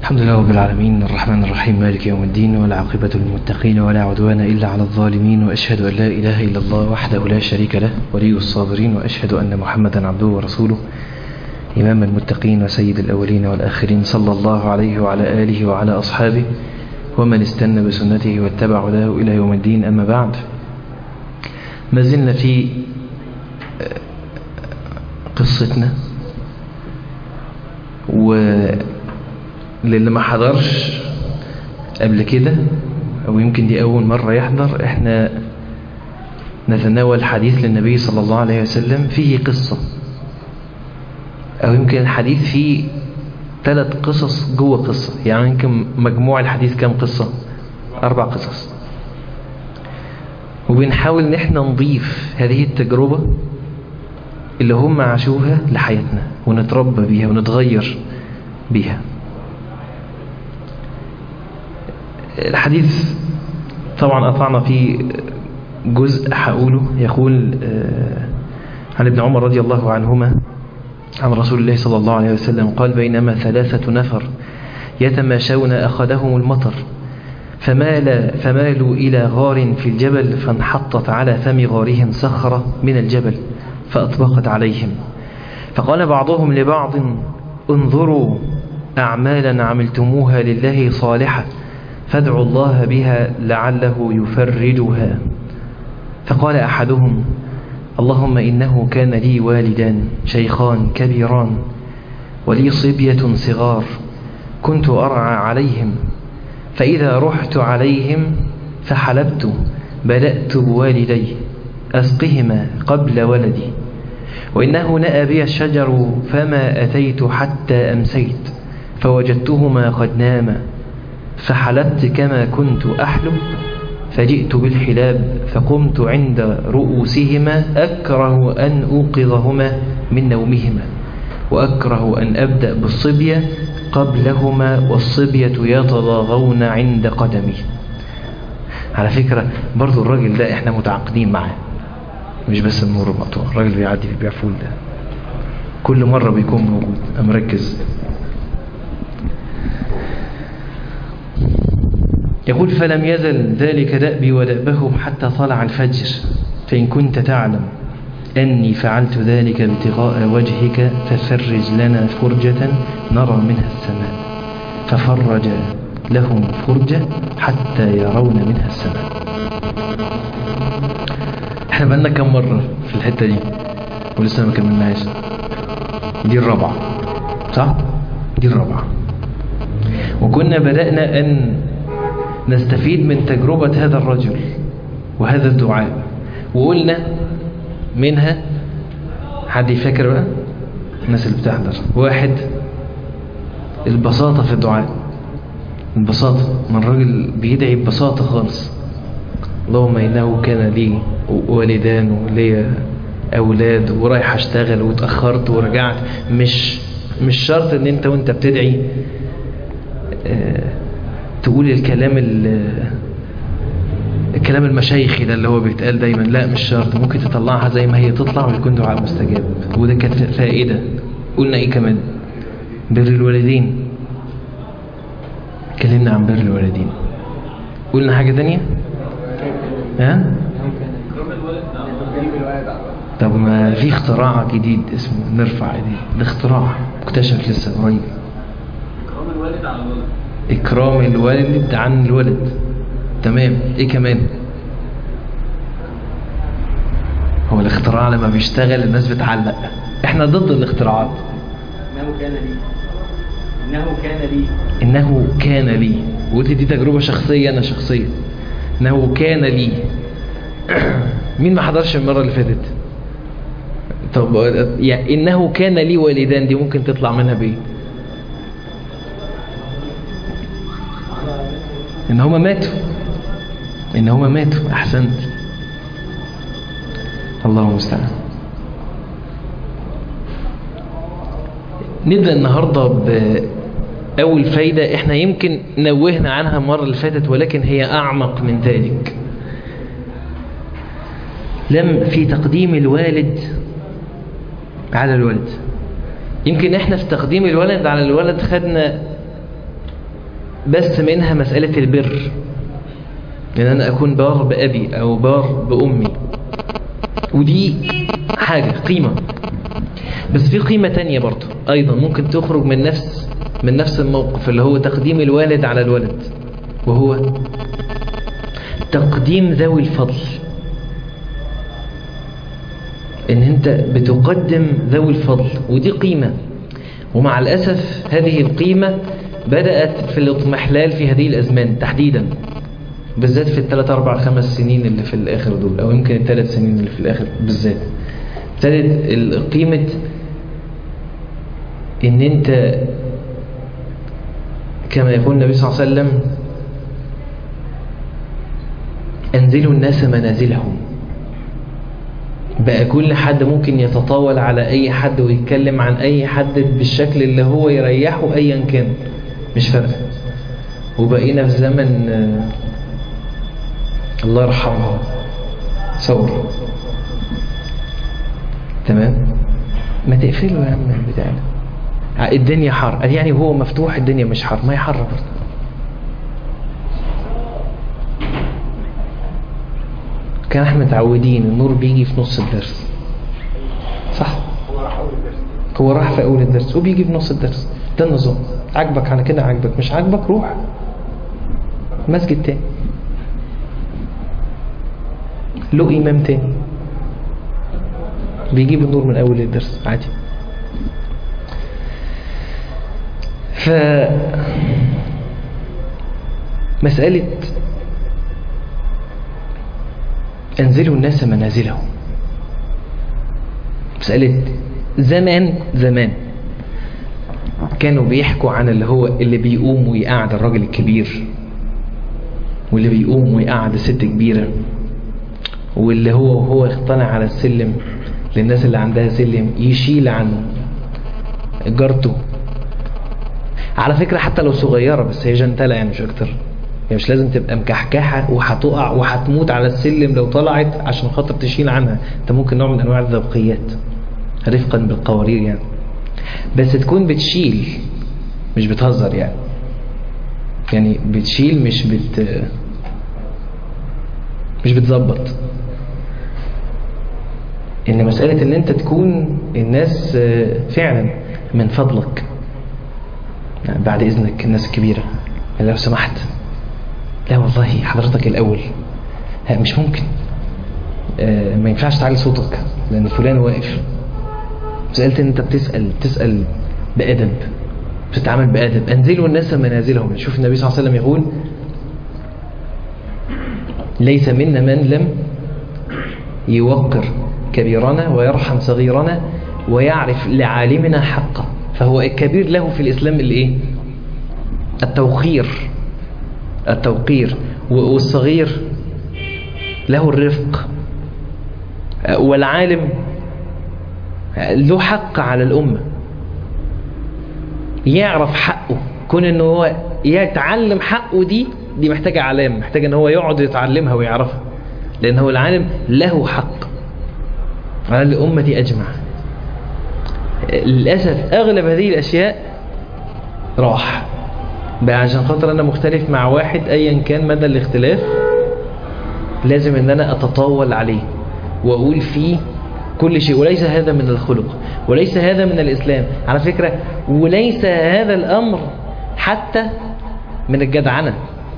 الحمد لله رب العالمين الرحمن الرحيم مالك يوم الدين والعاقبة للمتقين ولا عدوان إلا على الظالمين وأشهد أن لا إله إلا الله وحده لا شريك له ولي الصابرين وأشهد أن محمدا عبده ورسوله إمام المتقين وسيد الأولين والآخرين صلى الله عليه وعلى آله وعلى أصحابه ومن استنى بسنته واتبع هداه إلى يوم الدين أما بعد ما زلنا في قصتنا وللي ما حضرش قبل كده أو يمكن دي أول مرة يحضر إحنا نتناول حديث للنبي صلى الله عليه وسلم فيه قصة أو يمكن الحديث فيه ثلاث قصص جوه قصة يعني يمكن مجموع الحديث كام قصة أربع قصص وبنحاول ان احنا نضيف هذه التجربة اللي هم عاشوها لحياتنا ونتربى بيها ونتغير بيها الحديث طبعا قطعنا فيه جزء هقوله يقول عن ابن عمر رضي الله عنهما عن رسول الله صلى الله عليه وسلم قال بينما ثلاثة نفر يتماشون أخذهم المطر فمال فمالوا إلى غار في الجبل فانحطت على فم غارهم صخرة من الجبل فأطبقت عليهم فقال بعضهم لبعض انظروا أعمالا عملتموها لله صالحة فادعوا الله بها لعله يفرجها فقال أحدهم اللهم إنه كان لي والدان شيخان كبيران ولي صبية صغار كنت أرعى عليهم فإذا رحت عليهم فحلبت بدأت بوالدي أسقهما قبل ولدي وإنه نأى بي الشجر فما أتيت حتى أمسيت فوجدتهما قد ناما فحلبت كما كنت أحلب فجئت بالحلاب فقمت عند رؤوسهما أكره أن أوقظهما من نومهما وأكره أن أبدأ بالصبية قبلهما والصبية يتضاغون عند قدمي على فكرة برضو الراجل ده احنا متعاقدين معاه مش بس النور المقطوع الراجل بيعدي بيبيع فول ده كل مرة بيكون موجود مركز يقول فلم يزل ذلك دأبي ودأبهم حتى طلع الفجر فإن كنت تعلم أني فعلت ذلك ابتغاء وجهك ففرج لنا فرجة نرى منها السماء ففرج لهم فرجة حتى يرون منها السماء احنا بقالنا كم مرة في الحتة دي ولسه ما كملناش دي الرابعة صح؟ دي الرابعة وكنا بدأنا أن نستفيد من تجربة هذا الرجل وهذا الدعاء وقلنا منها حد يفكر بقى الناس اللي بتحضر واحد البساطة في الدعاء البساطة من الراجل بيدعي ببساطة خالص اللهم إنه كان لي والدان ولي أولاد ورايح أشتغل وتأخرت ورجعت مش مش شرط ان انت وانت بتدعي اه تقول الكلام الكلام المشايخي ده اللي هو بيتقال دايما لا مش شرط ممكن تطلعها زي ما هي تطلع ويكون دعاء مستجاب وده كانت فائدة قلنا ايه كمان بر الوالدين اتكلمنا عن بر الوالدين قلنا حاجة تانية ها طب ما في اختراع جديد اسمه نرفع ايديه ده اختراع مكتشف لسه قريب اكرام الوالد على الولد إكرام الوالد عن الولد تمام إيه كمان هو الاختراع لما بيشتغل الناس بتعلق احنا ضد الاختراعات انه كان لي انه كان لي إنه كان لي وقلت دي تجربة شخصية أنا شخصية إنه كان لي مين ما حضرش المرة اللي فاتت طب يعني إنه كان لي والدان دي ممكن تطلع منها بإيه ان هما ماتوا ان هما ماتوا احسنت الله المستعان نبدأ النهاردة بأول فايدة احنا يمكن نوهنا عنها المرة اللي فاتت ولكن هي أعمق من ذلك لم في تقديم الوالد على الولد يمكن احنا في تقديم الولد على الولد خدنا بس منها مسألة البر ان انا اكون بار بأبي او بار بأمي ودي حاجة قيمة بس في قيمة تانية برضو ايضا ممكن تخرج من نفس من نفس الموقف اللي هو تقديم الوالد على الولد وهو تقديم ذوي الفضل ان انت بتقدم ذوي الفضل ودي قيمة ومع الأسف هذه القيمة بدأت في الاضمحلال في هذه الأزمان تحديدا بالذات في الثلاث أربع خمس سنين اللي في الآخر دول أو يمكن الثلاث سنين اللي في الآخر بالذات ابتدت قيمة ان انت كما يقول النبي صلى الله عليه وسلم انزلوا الناس منازلهم بقى كل حد ممكن يتطاول على اي حد ويتكلم عن اي حد بالشكل اللي هو يريحه ايا كان مش فارقه وبقينا في زمن آه، الله يرحمه ثور تمام ما تقفله يا عم البتاع ده الدنيا حر قال يعني هو مفتوح الدنيا مش حر ما هي حر برضه كان احنا متعودين النور بيجي في نص الدرس صح هو راح في اول الدرس وبيجي في نص الدرس ده النظام عجبك على كده عجبك مش عجبك روح مسجد تاني له امام تاني بيجيب النور من اول الدرس عادي ف مسألة انزلوا الناس منازلهم مسألة زمان زمان كانوا بيحكوا عن اللي هو اللي بيقوم ويقعد الراجل الكبير واللي بيقوم ويقعد الست كبيرة واللي هو وهو يطلع على السلم للناس اللي عندها سلم يشيل عن جارته على فكرة حتى لو صغيرة بس هي جنتلة يعني مش أكتر يعني مش لازم تبقى مكحكحة وهتقع وهتموت على السلم لو طلعت عشان خاطر تشيل عنها انت ممكن نوع من أنواع الذوقيات رفقا بالقوارير يعني بس تكون بتشيل مش بتهزر يعني يعني بتشيل مش بت مش بتظبط ان مسألة ان انت تكون الناس فعلا من فضلك يعني بعد اذنك الناس الكبيرة لو سمحت لا والله حضرتك الاول ها مش ممكن آه ما ينفعش تعلي صوتك لان فلان واقف سألت ان انت بتسأل بتسأل بأدب بتتعامل بأدب انزلوا الناس منازلهم شوف النبي صلى الله عليه وسلم يقول ليس منا من لم يوقر كبيرنا ويرحم صغيرنا ويعرف لعالمنا حقه فهو الكبير له في الإسلام الايه التوقير التوقير والصغير له الرفق والعالم له حق على الأمة يعرف حقه كون انه هو يتعلم حقه دي دي محتاجة علام محتاجة ان هو يقعد يتعلمها ويعرفها لان هو العالم له حق على الأمة أجمع للأسف أغلب هذه الأشياء راح بقى عشان خاطر أنا مختلف مع واحد أيا كان مدى الاختلاف لازم أن أنا أتطاول عليه وأقول فيه كل شيء وليس هذا من الخلق وليس هذا من الإسلام على فكرة وليس هذا الأمر حتى من الجدعنة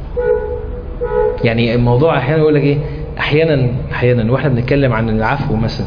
يعني الموضوع أحيانا يقول لك إيه أحيانا أحيانا وإحنا بنتكلم عن العفو مثلا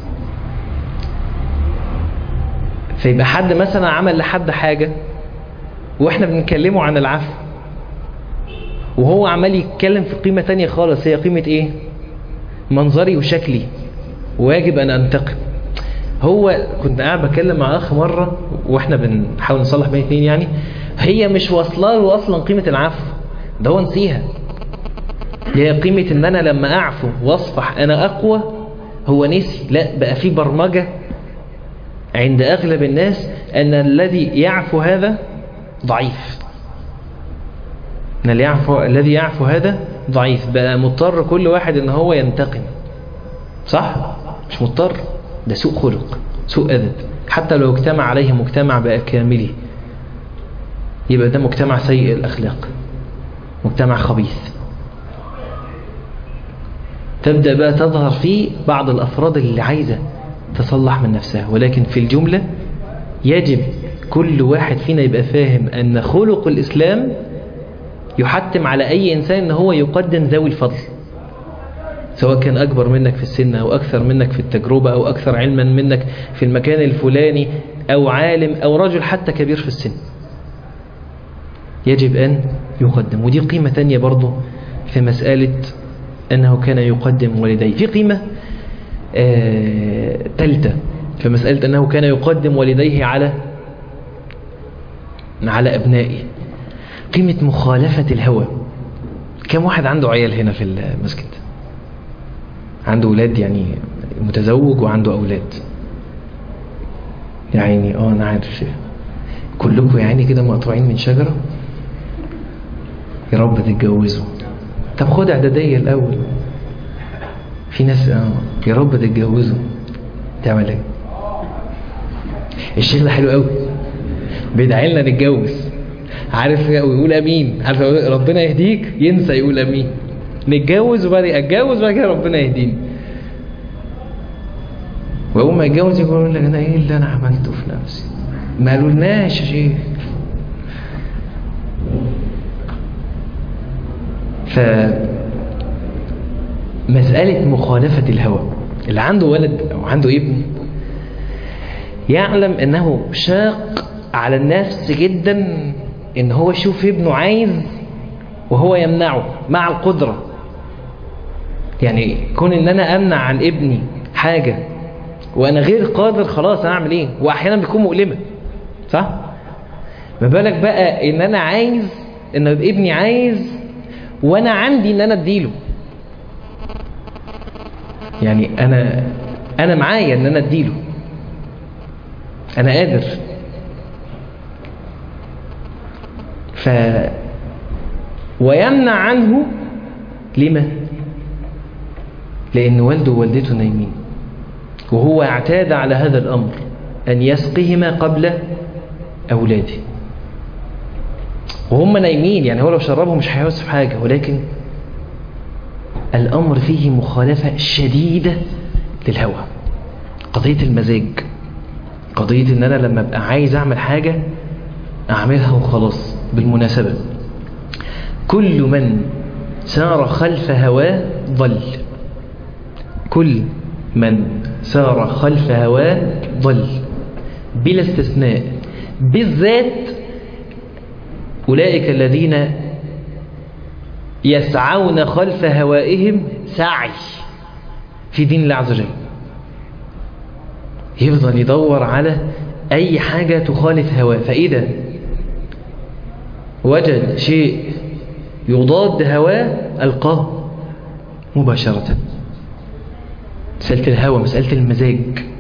فيبقى حد مثلا عمل لحد حاجة واحنا بنكلمه عن العفو وهو عمال يتكلم في قيمة تانية خالص هي قيمة ايه منظري وشكلي واجب ان انتقم هو كنت قاعد بكلم مع اخ مرة واحنا بنحاول نصلح بين اتنين يعني هي مش واصله له اصلا قيمة العفو ده هو نسيها هي قيمة ان انا لما اعفو واصفح انا اقوى هو نسي لا بقى في برمجة عند أغلب الناس أن الذي يعفو هذا ضعيف أن اللي يعفو الذي يعفو هذا ضعيف بقى مضطر كل واحد أن هو ينتقم صح؟ مش مضطر ده سوء خلق سوء أدب حتى لو اجتمع عليه مجتمع بأكامله يبقى ده مجتمع سيء الأخلاق مجتمع خبيث تبدأ بقى تظهر فيه بعض الأفراد اللي عايزة تصلح من نفسها ولكن في الجملة يجب كل واحد فينا يبقى فاهم أن خلق الإسلام يحتم على أي إنسان أن هو يقدم ذوي الفضل سواء كان أكبر منك في السن أو أكثر منك في التجربة أو أكثر علما منك في المكان الفلاني أو عالم أو رجل حتى كبير في السن يجب أن يقدم ودي قيمة تانية برضو في مسألة أنه كان يقدم والديه في قيمة ثالثة آه في مسألة أنه كان يقدم والديه على على أبنائه قيمة مخالفة الهوى كم واحد عنده عيال هنا في المسجد عنده أولاد يعني متزوج وعنده أولاد يعني اه أنا عارف كلكم يعني كده مقطوعين من شجرة يا رب تتجوزوا طب خد اعدادية الأول في ناس اه يا رب تتجوزوا تعمل ايه الشيخ ده حلو قوي بيدعي لنا نتجوز عارف ويقول امين عارف ربنا يهديك ينسى يقول امين نتجوز وبعد اتجوز وبعد كده ربنا يهديني واول ما يتجوز يقول لك انا ايه اللي انا عملته في نفسي ما قالولناش يا شيخ ف مسألة مخالفة الهوى اللي عنده ولد أو عنده ابن يعلم أنه شاق على النفس جدا ان هو يشوف ابنه عايز وهو يمنعه مع القدرة يعني كون ان انا امنع عن ابني حاجة وانا غير قادر خلاص انا اعمل ايه واحيانا بيكون مؤلمة صح ما بالك بقى ان انا عايز ان ابني عايز وانا عندي ان انا اديله يعني انا انا معايا ان انا اديله انا قادر ف ويمنع عنه لما لأن والده ووالدته نايمين وهو اعتاد على هذا الأمر أن يسقيهما قبل أولاده وهم نايمين يعني هو لو شربهم مش هيحس في حاجة ولكن الأمر فيه مخالفة شديدة للهوى قضية المزاج قضية ان انا لما ابقى عايز اعمل حاجة اعملها وخلاص بالمناسبة كل من سار خلف هواه ضل كل من سار خلف هواه ضل بلا استثناء بالذات أولئك الذين يسعون خلف هوائهم سعي في دين الله عز وجل يفضل يدور على أي حاجة تخالف هواه فإذا وجد شيء يضاد هواه ألقاه مباشرة مسألة الهوى مسألة المزاج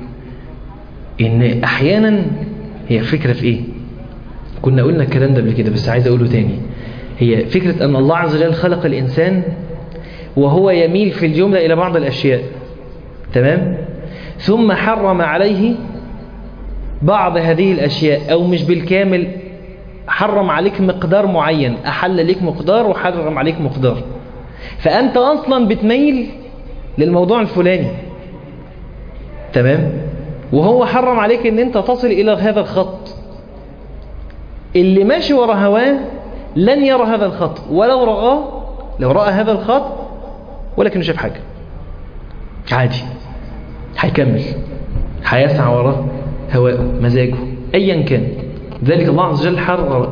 إن أحيانا هي فكرة في إيه كنا قلنا الكلام ده قبل كده بس عايز أقوله تاني هي فكرة أن الله عز وجل خلق الإنسان وهو يميل في الجملة إلى بعض الأشياء تمام ثم حرم عليه بعض هذه الأشياء أو مش بالكامل حرم عليك مقدار معين أحل لك مقدار وحرم عليك مقدار فأنت أصلا بتميل للموضوع الفلاني تمام وهو حرم عليك ان انت تصل الى هذا الخط اللي ماشي ورا هواه لن يرى هذا الخط ولو رآه لو رأى هذا الخط ولكن شاف حاجة عادي هيكمل هيسعى وراه هواءه مزاجه ايا كان ذلك الله عز وجل حرر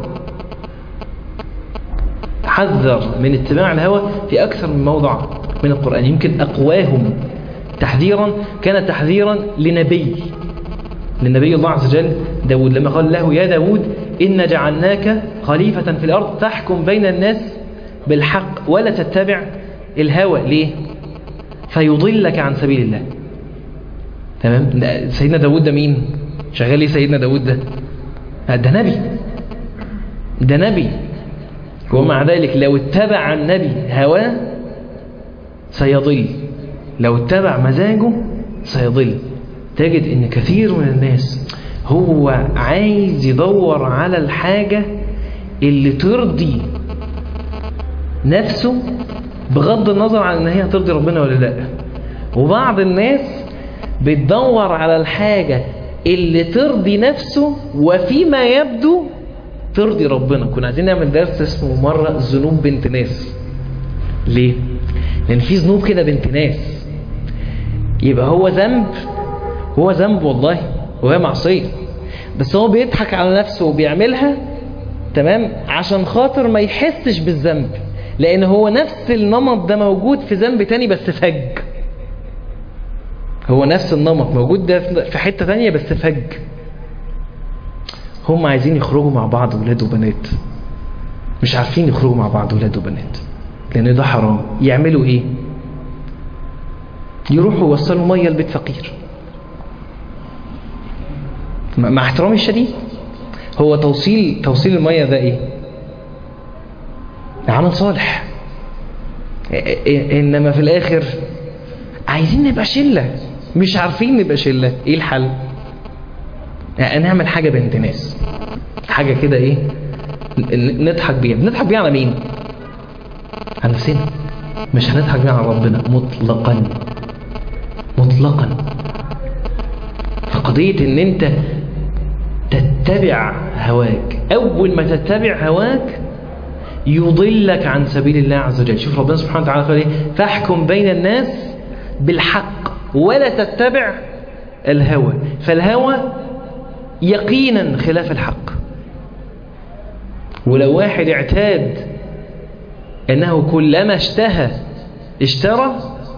حذر من اتباع الهوى في أكثر من موضع من القرآن يمكن أقواهم تحذيرا كان تحذيرا لنبي للنبي الله عز وجل داود لما قال له يا داود إن جعلناك خليفة في الأرض تحكم بين الناس بالحق ولا تتبع الهوى ليه فيضلك عن سبيل الله تمام سيدنا داود ده مين شغال ايه سيدنا داود ده ده نبي ده نبي ومع ذلك لو اتبع النبي هواه سيضل لو اتبع مزاجه سيضل تجد ان كثير من الناس هو عايز يدور على الحاجة اللي ترضي نفسه بغض النظر عن ان هي هترضي ربنا ولا لا وبعض الناس بتدور على الحاجة اللي ترضي نفسه وفيما يبدو ترضي ربنا كنا عايزين نعمل درس اسمه مرة ذنوب بنت ناس ليه؟ لأن في ذنوب كده بنت ناس يبقى هو ذنب هو ذنب والله وهي معصية بس هو بيضحك على نفسه وبيعملها تمام عشان خاطر ما يحسش بالذنب لأن هو نفس النمط ده موجود في ذنب تاني بس فج هو نفس النمط موجود ده في حتة تانية بس فج هم عايزين يخرجوا مع بعض ولاد وبنات مش عارفين يخرجوا مع بعض ولاد وبنات لأن ده حرام يعملوا ايه يروحوا يوصلوا مية لبيت فقير مع احترامي الشديد هو توصيل توصيل المية ده ايه عمل صالح انما في الاخر عايزين نبقى شلة مش عارفين نبقى شلة ايه الحل يعني نعمل حاجة بنت ناس حاجة كده ايه نضحك بيها نضحك بيها على مين على نفسنا مش هنضحك بيها على ربنا مطلقا مطلقا فقضية ان انت تتبع هواك اول ما تتبع هواك يضلك عن سبيل الله عز وجل شوف ربنا سبحانه وتعالى قال ايه فاحكم بين الناس بالحق ولا تتبع الهوى فالهوى يقينا خلاف الحق ولو واحد اعتاد انه كلما اشتهى اشترى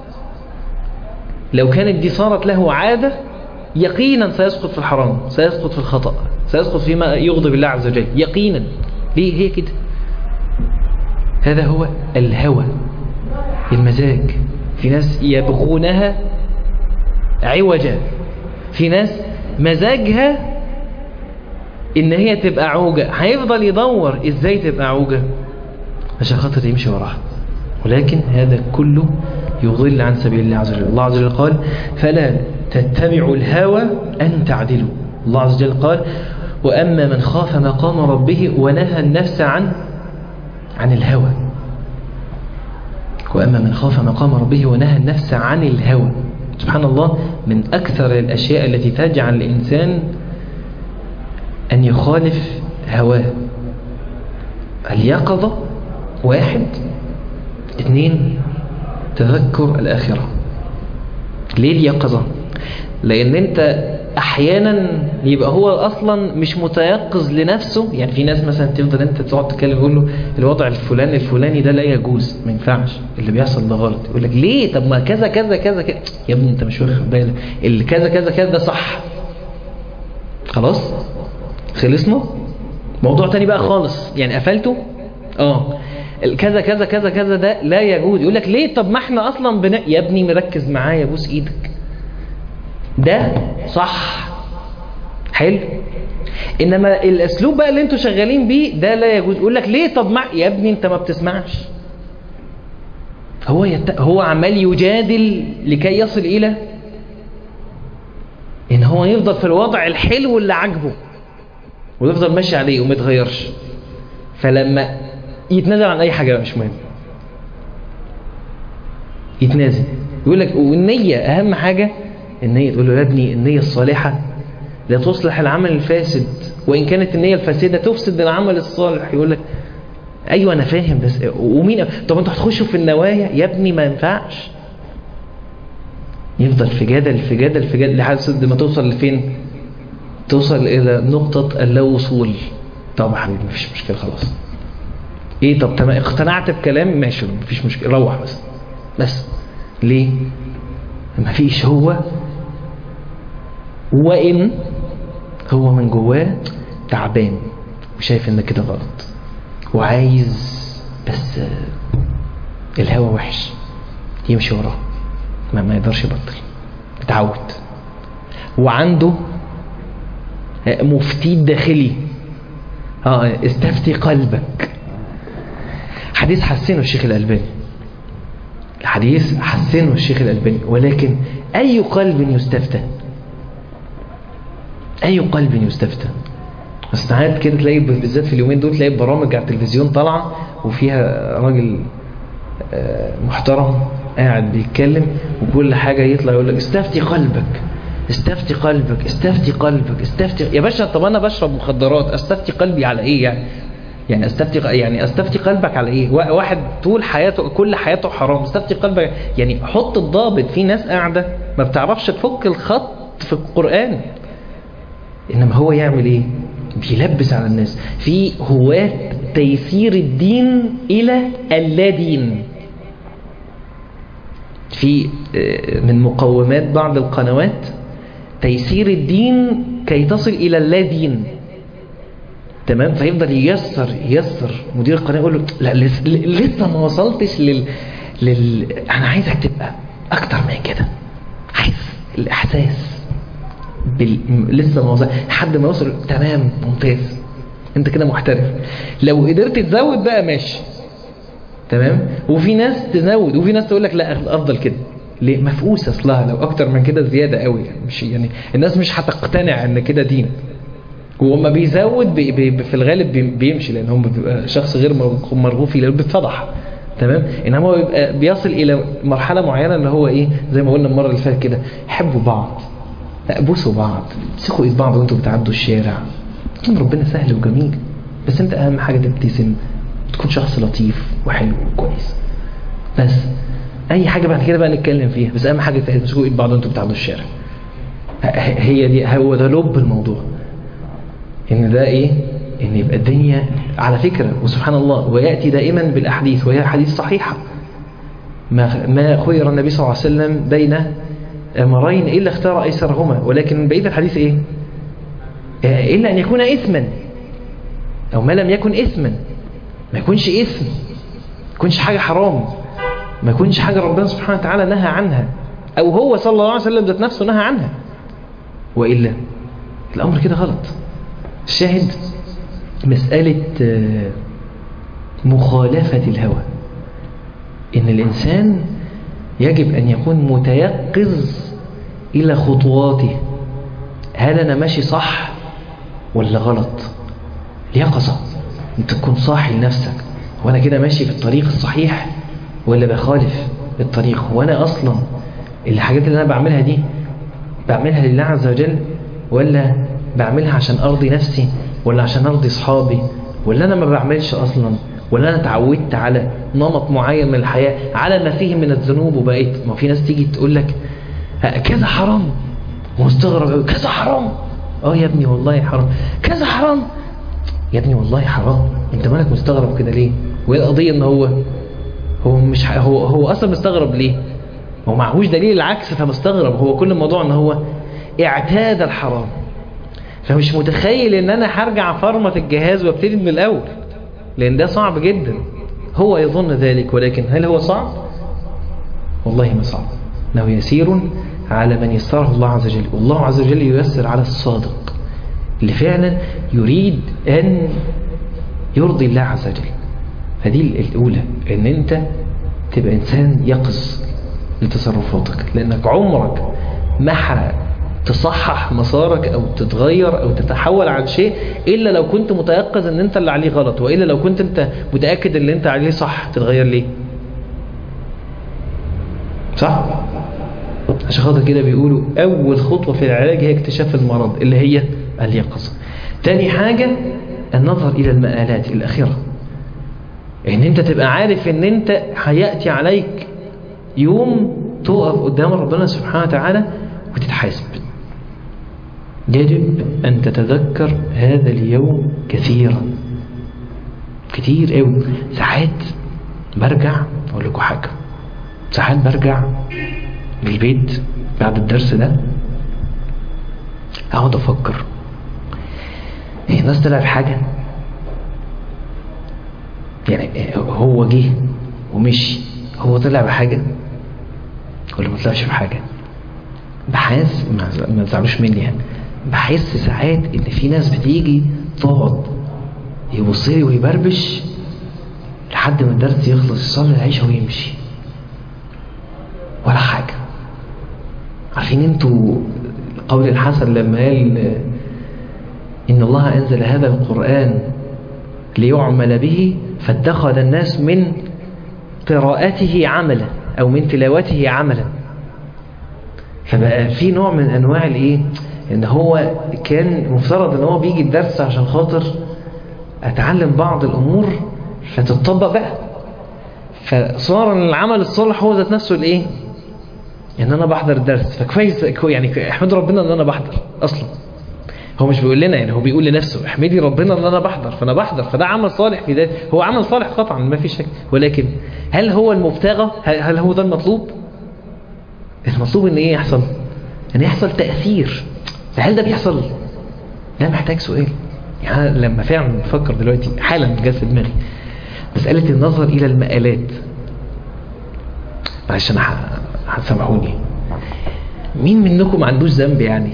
لو كانت دي صارت له عادة يقينا سيسقط في الحرام سيسقط في الخطأ سيسقط فيما يغضب الله عز وجل يقينا ليه هي كده هذا هو الهوى المزاج في ناس يبغونها عوجا في ناس مزاجها ان هي تبقى عوجة هيفضل يدور ازاي تبقى عوجة عشان خاطر يمشي وراها ولكن هذا كله يضل عن سبيل الله عز وجل الله عز وجل قال فلا تتبعوا الهوى أن تعدلوا الله عز وجل قال وأما من خاف مقام ربه ونهى النفس عن عن الهوى وأما من خاف مقام ربه ونهى النفس عن الهوى سبحان الله من أكثر الأشياء التي تجعل الإنسان أن يخالف هواه اليقظة واحد اثنين تذكر الآخرة ليه اليقظة لأن أنت أحيانا يبقى هو أصلا مش متيقظ لنفسه يعني في ناس مثلا تفضل أنت تقعد تتكلم يقول له الوضع الفلاني الفلاني ده لا يجوز ما ينفعش اللي بيحصل ده غلط يقول لك ليه طب ما كذا كذا كذا كذا يا ابني أنت مش واخد بالك اللي كذا كذا كذا ده صح خلاص خلصنا موضوع تاني بقى خالص يعني قفلته اه كذا كذا كذا كذا ده لا يجوز يقول لك ليه طب ما احنا اصلا بن... يا ابني مركز معايا بوس ايدك ده صح حلو انما الاسلوب بقى اللي انتوا شغالين بيه ده لا يجوز يقول لك ليه طب ما يا ابني انت ما بتسمعش هو يت... هو عمال يجادل لكي يصل الى ان هو يفضل في الوضع الحلو اللي عاجبه ويفضل ماشي عليه وما يتغيرش فلما يتنازل عن اي حاجه مش مهم يتنازل يقول لك والنيه اهم حاجه النيه تقول له يا ابني النيه الصالحه لا تصلح العمل الفاسد وان كانت النيه الفاسده تفسد العمل الصالح يقول لك ايوه انا فاهم بس ومين طب انتوا هتخشوا في النوايا يا ابني ما ينفعش يفضل في جدل في جدل في جدل لحد ما توصل لفين توصل الى نقطه اللا وصول طب يا حبيبي مفيش مشكله خلاص ايه طب تمام اقتنعت بكلام ماشي مفيش مشكله روح بس بس ليه مفيش هو وان هو من جواه تعبان وشايف ان كده غلط وعايز بس الهوا وحش يمشي وراه ما, ما يقدرش يبطل اتعود وعنده مفتي داخلي اه استفتي قلبك حديث حسنه الشيخ الألباني الحديث حسنه الشيخ الألباني ولكن أي قلب يستفتى أي قلب يستفتى ساعات كده تلاقي بالذات في اليومين دول تلاقي برامج على التلفزيون طالعة وفيها راجل آه، محترم قاعد بيتكلم وكل حاجة يطلع يقول لك استفتي قلبك استفتي قلبك استفتي قلبك استفتي يا باشا طب انا بشرب مخدرات استفتي قلبي على ايه يعني يعني استفتي يعني استفتي قلبك على ايه وا- واحد طول حياته كل حياته حرام استفتي قلبك يعني حط الضابط في ناس قاعده ما بتعرفش تفك الخط في القران انما هو يعمل ايه بيلبس على الناس في هواة تيسير الدين الى اللا دين في آه، من مقومات بعض القنوات تيسير الدين كي تصل الى اللا دين تمام فيفضل ييسر ييسر مدير القناه يقول له لا لسه, لسه ما وصلتش لل, لل انا عايزك تبقى اكتر من كده عايز الاحساس بال... لسه ما وصل لحد ما يوصل تمام ممتاز انت كده محترف لو قدرت تزود بقى ماشي تمام وفي ناس تزود وفي ناس تقول لك لا افضل كده ليه مفقوس اصلها لو اكتر من كده زياده قوي يعني مش يعني الناس مش هتقتنع ان كده دين وما بيزود بي بي في الغالب بي بيمشي لان هو بيبقى شخص غير مرغ- مرغوب فيه لانه بيتفضح تمام انما هو بيبقى بيصل الى مرحله معينه اللي هو ايه زي ما قلنا المره اللي فاتت كده حبوا بعض لا بوسوا بعض امسكوا ايد بعض وانتوا بتعدوا الشارع كان ربنا سهل وجميل بس انت اهم حاجه تبتسم تكون شخص لطيف وحلو وكويس بس اي حاجه بعد كده بقى نتكلم فيها بس اهم حاجه تمسكوا ايد بعض وانتوا بتعدوا الشارع ه- هي دي هو ده لب الموضوع ان ده ايه ان يبقى الدنيا على فكرة وسبحان الله ويأتي دائما بالأحاديث وهي حديث صحيحة ما ما خير النبي صلى الله عليه وسلم بين أمرين إلا اختار أيسرهما ولكن بقية الحديث إيه آه، إلا أن يكون إثما أو ما لم يكن إثما ما يكونش إثم ما يكونش حاجة حرام ما يكونش حاجة ربنا سبحانه وتعالى نهى عنها أو هو صلى الله عليه وسلم ذات نفسه نهى عنها وإلا الأمر كده غلط الشاهد مسألة آه، مخالفة الهوى إن الإنسان يجب أن يكون متيقظ إلى خطواته هل أنا ماشي صح ولا غلط اليقظة أنت تكون صاحي لنفسك وأنا كده ماشي في الطريق الصحيح ولا بخالف الطريق وأنا أصلا الحاجات اللي أنا بعملها دي بعملها لله عز وجل ولا بعملها عشان أرضي نفسي ولا عشان أرضي صحابي ولا أنا ما بعملش أصلا ولا أنا اتعودت على نمط معين من الحياة على ما فيه من الذنوب وبقيت ما في ناس تيجي تقول لك "ها، كذا حرام مستغرب أوي، كذا حرام اه يا ابني والله حرام كذا حرام يا ابني والله حرام انت مالك مستغرب كده ليه وايه القضيه ان هو هو مش ح... هو هو اصلا مستغرب ليه هو معهوش دليل العكس فمستغرب هو كل الموضوع ان هو اعتاد الحرام فمش متخيل ان انا هرجع فرمة الجهاز وابتدي من الاول لان ده صعب جدا هو يظن ذلك ولكن هل هو صعب والله ما صعب انه يسير على من يسره الله عز وجل والله عز وجل ييسر على الصادق اللي فعلا يريد ان يرضي الله عز وجل فدي الاولى ان انت تبقى انسان يقظ لتصرفاتك لانك عمرك ما ح- تصحح مسارك او تتغير او تتحول عن شيء الا لو كنت متيقظ ان انت اللي عليه غلط والا لو كنت انت متاكد ان اللي انت عليه صح تتغير ليه صح عشان خاطر كده بيقولوا اول خطوه في العلاج هي اكتشاف المرض اللي هي اليقظه تاني حاجه النظر الى المآلات الاخره ان انت تبقى عارف ان انت هياتي عليك يوم تقف قدام ربنا سبحانه وتعالى وتتحاسب يجب أن تتذكر هذا اليوم كثيرا كتير قوي ساعات برجع أقول لكم حاجة ساعات برجع للبيت بعد الدرس ده أقعد أفكر هي الناس طلعت حاجة يعني هو جه ومشي هو طلع بحاجة ولا ما طلعش بحاجة بحس ما ما تزعلوش مني يعني بحس ساعات ان في ناس بتيجي تقعد يبص لي ويبربش لحد ما الدرس يخلص يصلي العشاء ويمشي ولا حاجة عارفين انتوا قول الحسن لما قال إن الله أنزل هذا القرآن ليعمل به فاتخذ الناس من قراءته عملا أو من تلاوته عملا فبقى في نوع من أنواع الإيه إن هو كان مفترض إن هو بيجي الدرس عشان خاطر أتعلم بعض الأمور فتتطبق بقى فصار العمل الصالح هو ذات نفسه الإيه ان انا بحضر الدرس فكويس يعني احمد ربنا ان انا بحضر اصلا هو مش بيقول لنا يعني هو بيقول لنفسه احمدي ربنا ان انا بحضر فانا بحضر فده عمل صالح في ذاته هو عمل صالح قطعا ما في شك ولكن هل هو المبتغى هل هو ده المطلوب المطلوب ان ايه يحصل ان يحصل تأثير فهل ده بيحصل ده محتاج سؤال يعني أنا لما فعلا بفكر دلوقتي حالا جت في دماغي مسألة النظر إلى المآلات معلش أنا هتسامحوني مين منكم ما عندوش ذنب يعني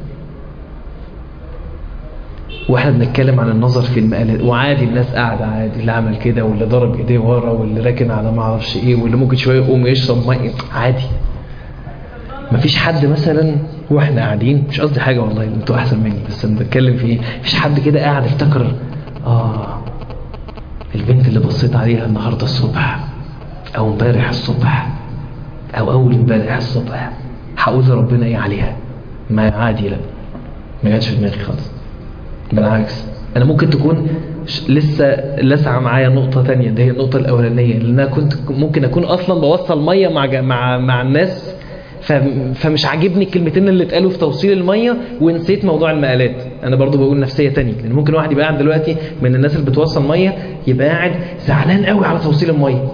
واحنا بنتكلم عن النظر في المقالات وعادي الناس قاعدة عادي اللي عمل كده واللي ضرب ايديه ورا واللي راكن على ما اعرفش ايه واللي ممكن شويه يقوم يشرب ميه عادي مفيش حد مثلا واحنا قاعدين مش قصدي حاجه والله انتوا احسن مني بس انا بتكلم في ايه مفيش حد كده قاعد افتكر اه البنت اللي بصيت عليها النهارده الصبح او امبارح الصبح او اول امبارح الصبح هقول لربنا ايه عليها ما عادي لا ما جاتش في دماغي خالص بالعكس انا ممكن تكون لسه لسعى معايا نقطة تانية ده هي النقطة الأولانية لأن أنا كنت ممكن أكون أصلا بوصل مية مع مع مع الناس فمش عاجبني الكلمتين اللي اتقالوا في توصيل المية ونسيت موضوع المقالات أنا برضو بقول نفسية تانية لأن ممكن واحد يبقى قاعد دلوقتي من الناس اللي بتوصل مية يبقى قاعد زعلان قوي على توصيل المية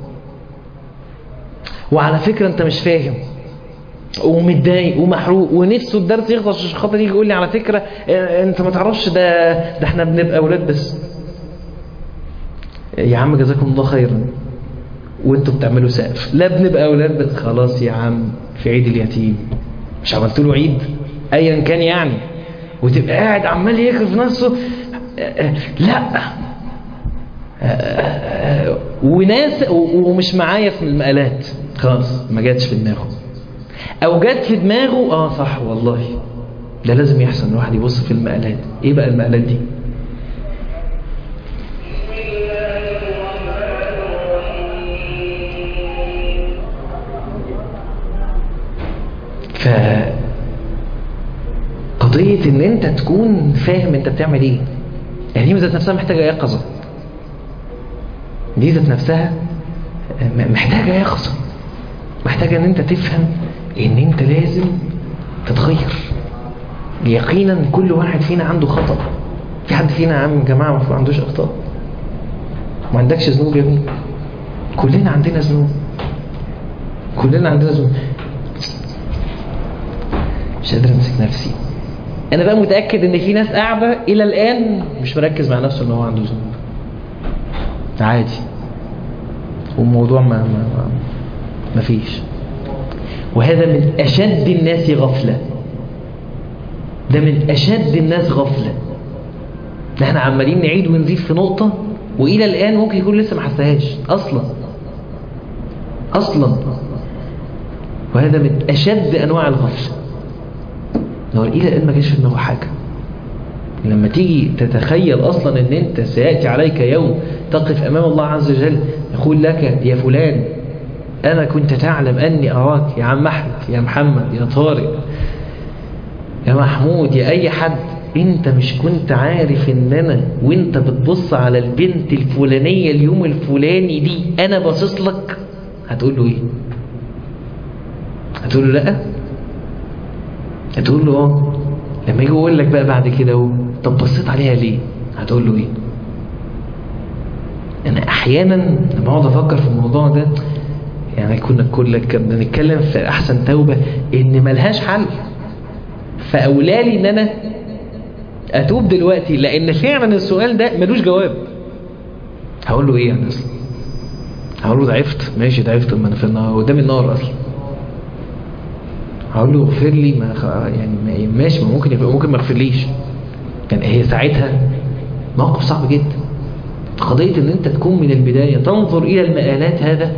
وعلى فكرة أنت مش فاهم ومتضايق ومحروق ونفسه الدرس يخلص عشان خاطر يجي يقول لي على فكره انت ما تعرفش ده ده احنا بنبقى اولاد بس يا عم جزاكم الله خيرا وانتوا بتعملوا سقف لا بنبقى اولاد بس خلاص يا عم في عيد اليتيم مش عملت له عيد ايا كان يعني وتبقى قاعد عمال يكرف نفسه لا وناس ومش معايا في المقالات خلاص ما جاتش في دماغه او جت في دماغه اه صح والله ده لازم يحصل الواحد يبص في المقالات ايه بقى المقالات دي ف قضية ان انت تكون فاهم انت بتعمل ايه يعني دي ذات نفسها محتاجة يقظة دي ذات نفسها محتاجة يقظة محتاجة ان انت تفهم ان انت لازم تتغير يقينا كل واحد فينا عنده خطأ في حد فينا يا عم جماعة ما عندوش اخطاء ما عندكش ذنوب يا ابني كلنا عندنا ذنوب كلنا عندنا ذنوب مش قادر امسك نفسي انا بقى متاكد ان في ناس قاعده الى الان مش مركز مع نفسه ان هو عنده ذنوب عادي والموضوع ما ما ما, ما فيش وهذا من أشد الناس غفلة ده من أشد الناس غفلة احنا عمالين نعيد ونزيد في نقطة وإلى الآن ممكن يكون لسه ما حسهاش أصلا أصلا وهذا من أشد أنواع الغفلة لو إلى الآن ما جاش في دماغه حاجة لما تيجي تتخيل أصلا أن أنت سيأتي عليك يوم تقف أمام الله عز وجل يقول لك يا فلان أنا كنت تعلم أني أراك يا عم أحمد يا محمد يا طارق يا محمود يا أي حد أنت مش كنت عارف أن أنا وأنت بتبص على البنت الفلانية اليوم الفلاني دي أنا باصص لك هتقول له إيه هتقول له لأ هتقول له اه لما يجي يقول لك بقى بعد كده اهو طب بصيت عليها ليه هتقول له ايه انا احيانا لما اقعد افكر في الموضوع ده يعني كنا كل كنا بنتكلم في احسن توبه ان ملهاش حل فاولالي ان انا اتوب دلوقتي لان فعلا السؤال ده ملوش جواب هقول له ايه يعني اصلا هقول له ضعفت ماشي ضعفت ما انا في النار قدام النار اصلا هقول له اغفر لي ما خ... يعني ماشي ما ممكن يبقى ممكن ما اغفرليش يعني هي ساعتها موقف صعب جدا قضية ان انت تكون من البداية تنظر الى المآلات هذا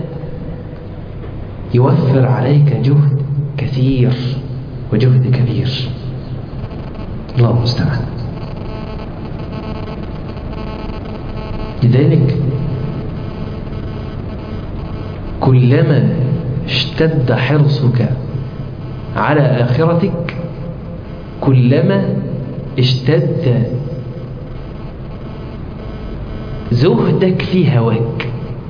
يوفر عليك جهد كثير وجهد كبير الله المستعان لذلك كلما اشتد حرصك على آخرتك كلما اشتد زهدك في هواك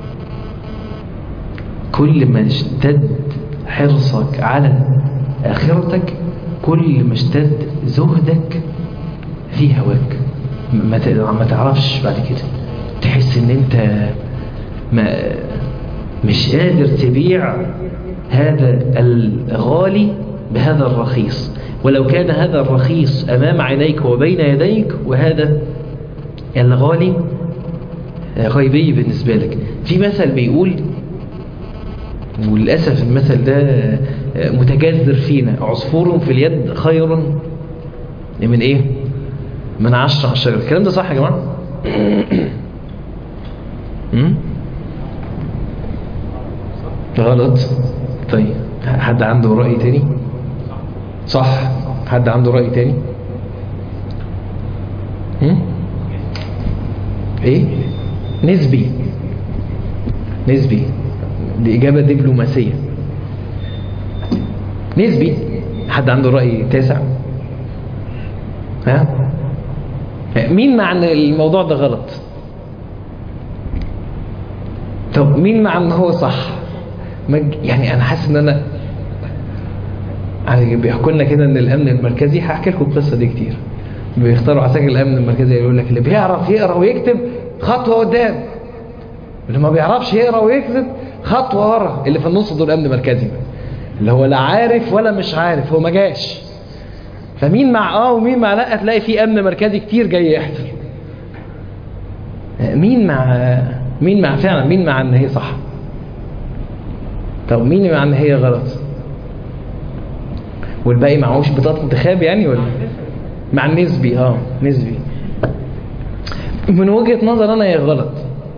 كل ما اشتد حرصك على آخرتك كل ما اشتد زهدك في هواك ما ت- ما تعرفش بعد كده تحس ان انت ما مش قادر تبيع هذا الغالي بهذا الرخيص ولو كان هذا الرخيص أمام عينيك وبين يديك وهذا الغالي غيبي بالنسبة لك في مثل بيقول وللأسف المثل ده متجذر فينا عصفور في اليد خير من ايه من عشرة على الشجرة الكلام ده صح يا جماعة م? غلط طيب حد عنده رأي تاني صح حد عنده رأي تاني م? ايه نسبي نسبي دي إجابة دبلوماسية نسبي حد عنده رأي تاسع ها مين مع ان الموضوع ده غلط طب مين مع ان هو صح مج- يعني انا حاسس ان انا يعني بيحكوا لنا كده ان الامن المركزي هحكي لكم القصه دي كتير بيختاروا عساكر الامن المركزي يقول لك اللي بيعرف يقرا ويكتب خطوه قدام اللي ما بيعرفش يقرا ويكتب خطوه ورا اللي في النص دول امن مركزي اللي هو لا عارف ولا مش عارف هو ما جاش فمين مع اه ومين مع لا تلاقي في امن مركزي كتير جاي يحضر مين مع مين مع فعلا مين مع ان هي صح طب مين مع ان هي غلط والباقي معهوش بطاقه انتخاب يعني ولا مع النسبي اه نسبي من وجهة نظر انا هي غلط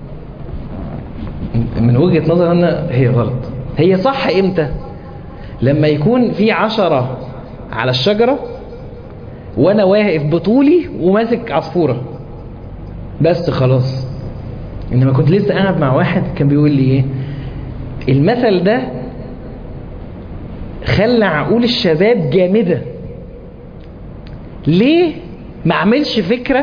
من وجهة نظر انا هي غلط هي صح امتى لما يكون في عشرة على الشجرة وانا واقف بطولي وماسك عصفورة بس خلاص انما كنت لسه قاعد مع واحد كان بيقول لي ايه المثل ده خلى عقول الشباب جامدة ليه ما اعملش فكرة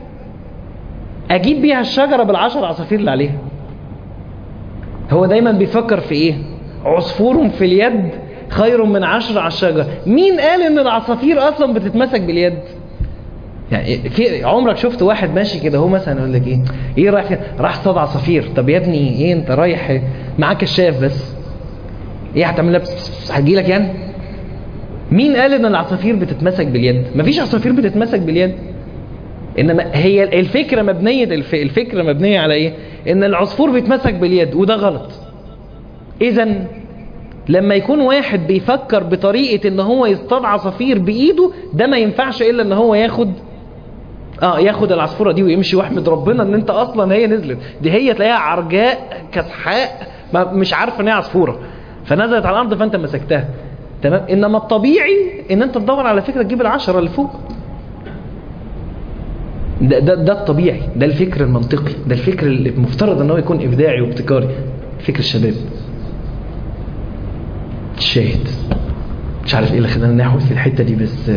اجيب بيها الشجرة بالعشر عصافير اللي عليها هو دايما بيفكر في ايه عصفور في اليد خير من عشر على الشجرة مين قال ان العصافير اصلا بتتمسك باليد يعني في عمرك شفت واحد ماشي كده هو مثلا يقول لك ايه ايه رايح فين راح صاد عصافير طب يا ابني ايه انت رايح معاك كشاف بس ايه هتعمل لها هتجي لك يعني مين قال ان العصافير بتتمسك باليد مفيش عصافير بتتمسك باليد انما هي الفكره مبنيه الف... الفكره مبنيه على ايه ان العصفور بيتمسك باليد وده غلط اذا لما يكون واحد بيفكر بطريقه ان هو يصطاد عصافير بايده ده ما ينفعش الا ان هو ياخد اه ياخد العصفوره دي ويمشي واحمد ربنا ان انت اصلا هي نزلت دي هي تلاقيها عرجاء كسحاء ما مش عارفه ان هي عصفوره فنزلت على الارض فانت مسكتها تمام انما الطبيعي ان انت تدور على فكره تجيب العشرة اللي فوق ده, ده, ده الطبيعي ده الفكر المنطقي ده الفكر اللي المفترض ان هو يكون ابداعي وابتكاري فكر الشباب الشاهد مش عارف ايه اللي خلانا نحوس في الحته دي بس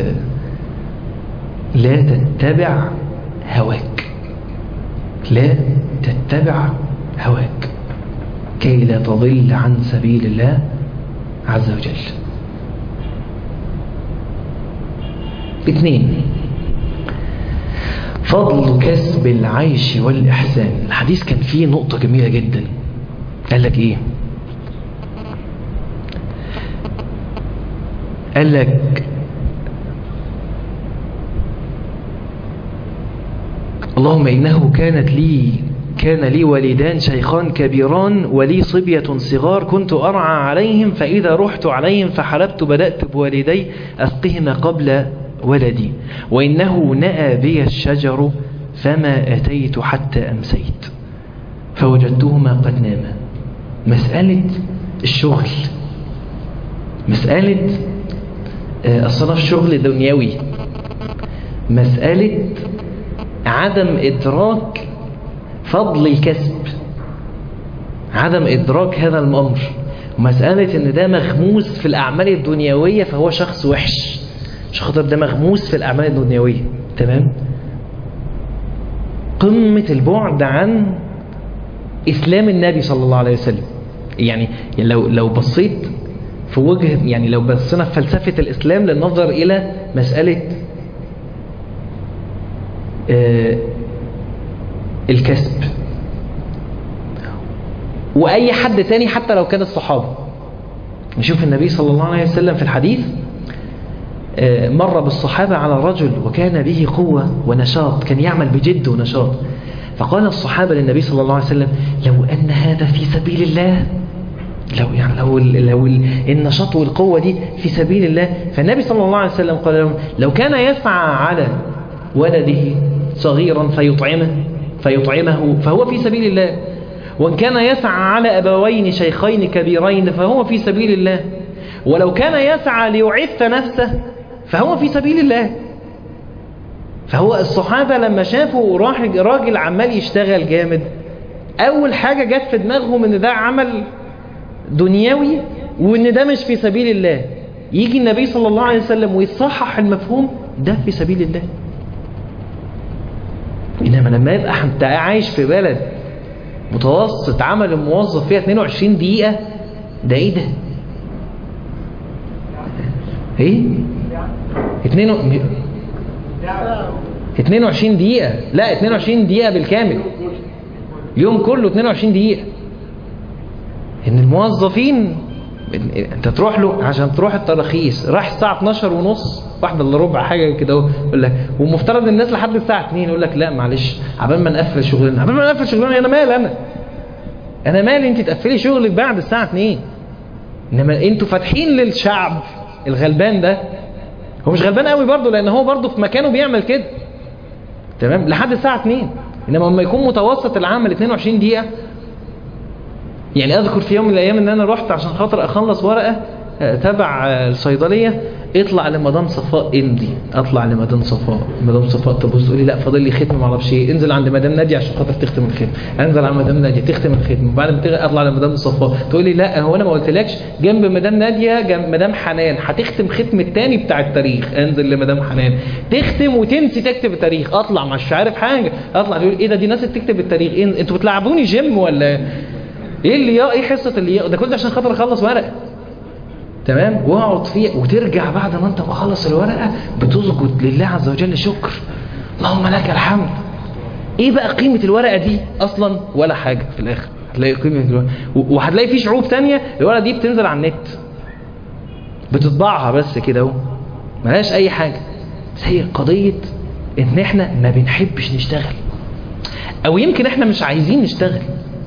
لا تتبع هواك لا تتبع هواك كي لا تضل عن سبيل الله عز وجل اثنين فضل كسب العيش والإحسان الحديث كان فيه نقطة جميلة جدا قال لك ايه قال لك اللهم إنه كانت لي كان لي والدان شيخان كبيران ولي صبية صغار كنت أرعى عليهم فإذا رحت عليهم فحلبت بدأت بوالدي أسقهما قبل ولدي وإنه نأى بي الشجر فما أتيت حتى أمسيت فوجدتهما قد ناما مسألة الشغل مسألة أصلا الشغل دنيوي مسألة عدم إدراك فضل الكسب عدم إدراك هذا الأمر ومسألة إن ده مغموس في الأعمال الدنيوية فهو شخص وحش عشان خاطر ده مغموس في الأعمال الدنيوية تمام قمة البعد عن إسلام النبي صلى الله عليه وسلم يعني لو لو بصيت في وجه يعني لو بصينا في فلسفة الإسلام للنظر إلى مسألة آه الكسب وأي حد تاني حتى لو كان الصحابة نشوف النبي صلى الله عليه وسلم في الحديث آه مر بالصحابة على رجل وكان به قوة ونشاط كان يعمل بجد ونشاط فقال الصحابة للنبي صلى الله عليه وسلم لو أن هذا في سبيل الله لو يعني لو لو النشاط والقوة دي في سبيل الله فالنبي صلى الله عليه وسلم قال لهم لو كان يسعى على ولده صغيرا فيطعمه فيطعمه فهو في سبيل الله وإن كان يسعى على أبوين شيخين كبيرين فهو في سبيل الله ولو كان يسعى ليعف نفسه فهو في سبيل الله فهو الصحابة لما شافوا راجل عمال يشتغل جامد أول حاجة جت في دماغهم إن ده عمل دنيوي وإن ده مش في سبيل الله يجي النبي صلى الله عليه وسلم ويصحح المفهوم ده في سبيل الله إنما لما يبقى أنت عايش في بلد متوسط عمل الموظف فيها 22 دقيقة ده إيه ده؟ إيه؟ 2 22 دقيقة لا 22 دقيقة بالكامل يوم كله 22 دقيقة ان الموظفين انت تروح له عشان تروح التراخيص راح الساعة 12 ونص واحدة الا ربع حاجة كده اهو يقول لك ومفترض الناس لحد الساعة 2 يقول لك لا معلش عبال ما نقفل شغلنا عبال ما نقفل شغلنا انا مال انا انا مالي انت تقفلي شغلك بعد الساعة 2 انما انتوا فاتحين للشعب الغلبان ده هو مش غلبان قوي برضه لان هو برضه في مكانه بيعمل كده تمام لحد الساعة 2 انما لما يكون متوسط العمل 22 دقيقة يعني اذكر في يوم من الايام ان انا رحت عشان خاطر اخلص ورقة تبع الصيدلية اطلع لمدام صفاء امضي اطلع لمدام صفاء مدام صفاء تبص تقول لي لا فاضل لي ختم ما اعرفش ايه انزل عند مدام ناديه عشان خاطر تختم الختم انزل عند مدام ناديه تختم الختم وبعد ما اطلع لمدام صفاء تقول لي لا هو انا ما قلتلكش جنب مدام ناديه جنب مدام حنان هتختم ختم الثاني بتاع التاريخ انزل لمدام حنان تختم وتنسي تكتب التاريخ اطلع مش عارف حاجه اطلع تقول ايه ده دي ناس تكتب التاريخ إيه انتوا بتلعبوني جيم ولا ايه اللي ايه حصه اللي ده كل ده عشان خاطر اخلص ورقه تمام واقعد فيه وترجع بعد ما انت مخلص الورقه بتسجد لله عز وجل شكر اللهم لك الحمد ايه بقى قيمه الورقه دي اصلا ولا حاجه في الاخر هتلاقي قيمه الورقه وهتلاقي في شعوب تانية الورقه دي بتنزل على النت بتطبعها بس كده اهو ملهاش اي حاجه بس هي قضيه ان احنا ما بنحبش نشتغل او يمكن احنا مش عايزين نشتغل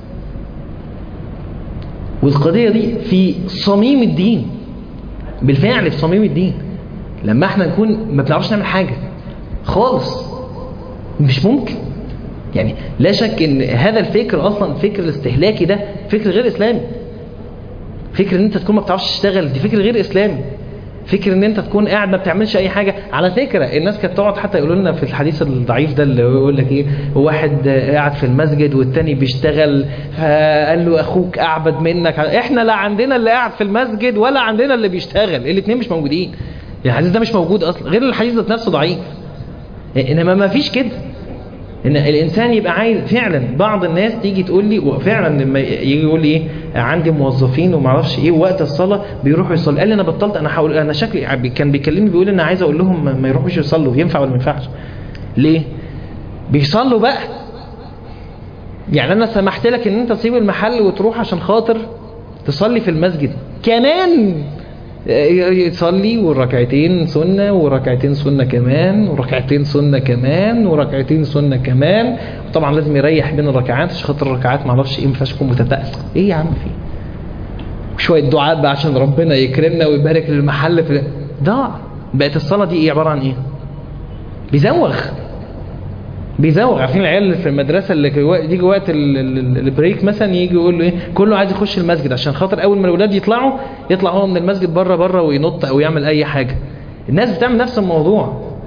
والقضيه دي في صميم الدين بالفعل في صميم الدين لما احنا نكون ما بنعرفش نعمل حاجة خالص مش ممكن يعني لا شك ان هذا الفكر اصلا الفكر الاستهلاكي ده فكر غير اسلامي فكر ان انت تكون ما بتعرفش تشتغل دي فكر غير اسلامي فكر ان انت تكون قاعد ما بتعملش اي حاجة على فكرة الناس كانت تقعد حتى يقولوا لنا في الحديث الضعيف ده اللي يقول لك ايه واحد قاعد في المسجد والتاني بيشتغل فقال له اخوك اعبد منك احنا لا عندنا اللي قاعد في المسجد ولا عندنا اللي بيشتغل الاثنين مش موجودين الحديث ده مش موجود اصلا غير الحديث ده نفسه ضعيف انما ما فيش كده ان الانسان يبقى عايز فعلا بعض الناس تيجي تقول لي وفعلا لما يجي يقول لي ايه عندي موظفين وما اعرفش ايه وقت الصلاه بيروحوا يصلوا قال لي انا بطلت انا حاول انا شكلي كان بيكلمني بيقول انا عايز اقول لهم ما يروحوش يصلوا ينفع ولا ما ينفعش ليه بيصلوا بقى يعني انا سمحت لك ان انت تسيب المحل وتروح عشان خاطر تصلي في المسجد كمان يصلي والركعتين سنة وركعتين سنة كمان وركعتين سنة كمان وركعتين سنة كمان طبعا لازم يريح بين الركعات عشان خاطر الركعات معرفش ايه ما ينفعش تكون متتقل ايه يا عم في شوية دعاء بقى عشان ربنا يكرمنا ويبارك للمحل في ضاع بقت الصلاة دي ايه عبارة عن ايه بيزوغ بيزوغ عارفين العيال اللي في المدرسة اللي يجي وقت البريك مثلا يجي يقول له ايه كله عايز يخش المسجد عشان خاطر اول ما الاولاد يطلعوا يطلع هو من المسجد بره بره وينط او يعمل اي حاجة الناس بتعمل نفس الموضوع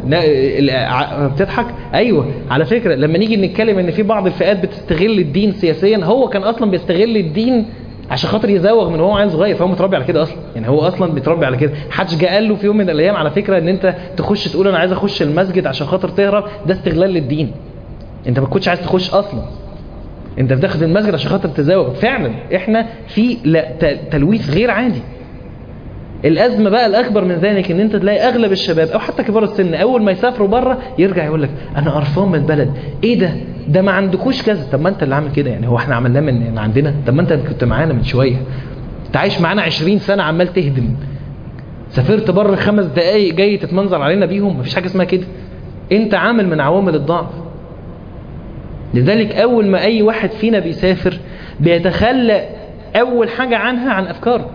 نا- ال- ع- بتضحك ايوه على فكره لما نيجي نتكلم ان في بعض الفئات بتستغل الدين سياسيا هو كان اصلا بيستغل الدين عشان خاطر يزوغ من وهو عيل صغير فهو متربي على كده اصلا يعني هو اصلا بيتربي على كده حدش جه قال له في يوم من الايام على فكره ان انت تخش تقول انا عايز اخش المسجد عشان خاطر تهرب ده استغلال للدين انت ما كنتش عايز تخش اصلا انت بتاخد المسجد عشان خاطر تزوغ فعلا احنا في لا ت- تلويث غير عادي الازمه بقى الاكبر من ذلك ان انت تلاقي اغلب الشباب او حتى كبار السن اول ما يسافروا بره يرجع يقول لك انا قرفان من البلد ايه ده ده ما عندكوش كذا طب ما انت اللي عامل كده يعني هو احنا عملناه من من عندنا طب ما انت كنت معانا من شويه انت عايش معانا 20 سنه عمال تهدم سافرت بره خمس دقايق جاي تتمنظر علينا بيهم مفيش حاجه اسمها كده انت عامل من عوامل الضعف لذلك اول ما اي واحد فينا بيسافر بيتخلى اول حاجه عنها عن افكاره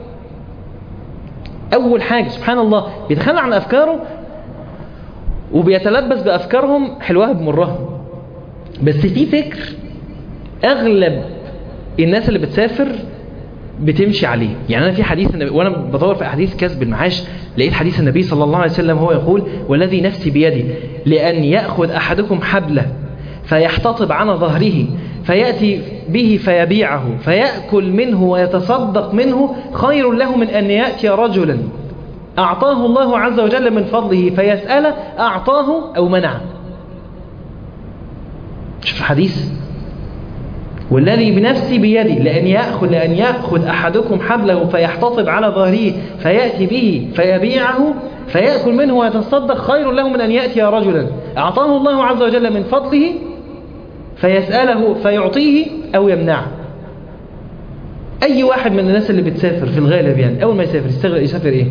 اول حاجه سبحان الله بيتخلى عن افكاره وبيتلبس بافكارهم حلوها بمرها بس في فكر اغلب الناس اللي بتسافر بتمشي عليه يعني انا في حديث النبي وانا بدور في احاديث كسب المعاش لقيت حديث النبي صلى الله عليه وسلم هو يقول والذي نفسي بيدي لان ياخذ احدكم حبله فيحتطب على ظهره فياتي به فيبيعه فياكل منه ويتصدق منه خير له من ان ياتي رجلا اعطاه الله عز وجل من فضله فيسال اعطاه او منعه شوف الحديث والذي بنفسي بيدي لأن يأخذ, لأن يأخذ أحدكم حبله فيحتطب على ظهره فيأتي به فيبيعه فيأكل منه ويتصدق خير له من أن يأتي رجلا أعطاه الله عز وجل من فضله فيسأله فيعطيه أو يمنعه أي واحد من الناس اللي بتسافر في الغالب يعني أول ما يسافر يستغل يسافر إيه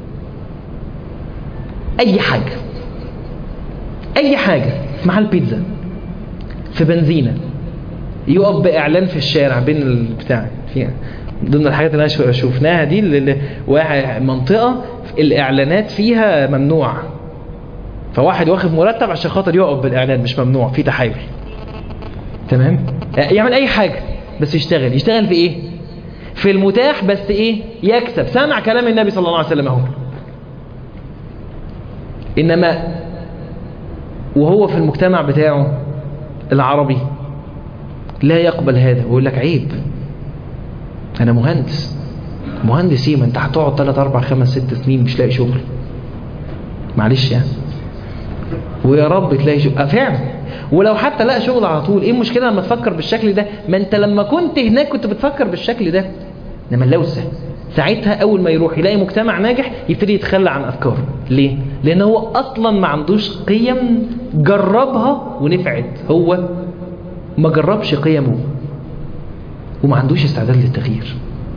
أي حاجة أي حاجة في محل بيتزا في بنزينة يقف بإعلان في الشارع بين البتاع في ضمن الحاجات اللي انا شفناها دي اللي واحد منطقة الإعلانات فيها ممنوع فواحد واخد مرتب عشان خاطر يقف بالإعلان مش ممنوع في تحايل تمام يعمل أي حاجة بس يشتغل يشتغل في إيه في المتاح بس إيه يكسب سمع كلام النبي صلى الله عليه وسلم اهو إنما وهو في المجتمع بتاعه العربي لا يقبل هذا ويقول لك عيب انا مهندس مهندس ايه ما انت هتقعد 3 4 5 6 سنين مش لاقي شغل معلش يعني ويا رب تلاقي شغل فعلا ولو حتى لقى شغل على طول ايه المشكله لما تفكر بالشكل ده ما انت لما كنت هناك كنت بتفكر بالشكل ده انما اللوسه ساعتها اول ما يروح يلاقي مجتمع ناجح يبتدي يتخلى عن افكاره ليه لان هو اصلا ما عندوش قيم جربها ونفعت هو ما جربش قيمه وما عندوش استعداد للتغيير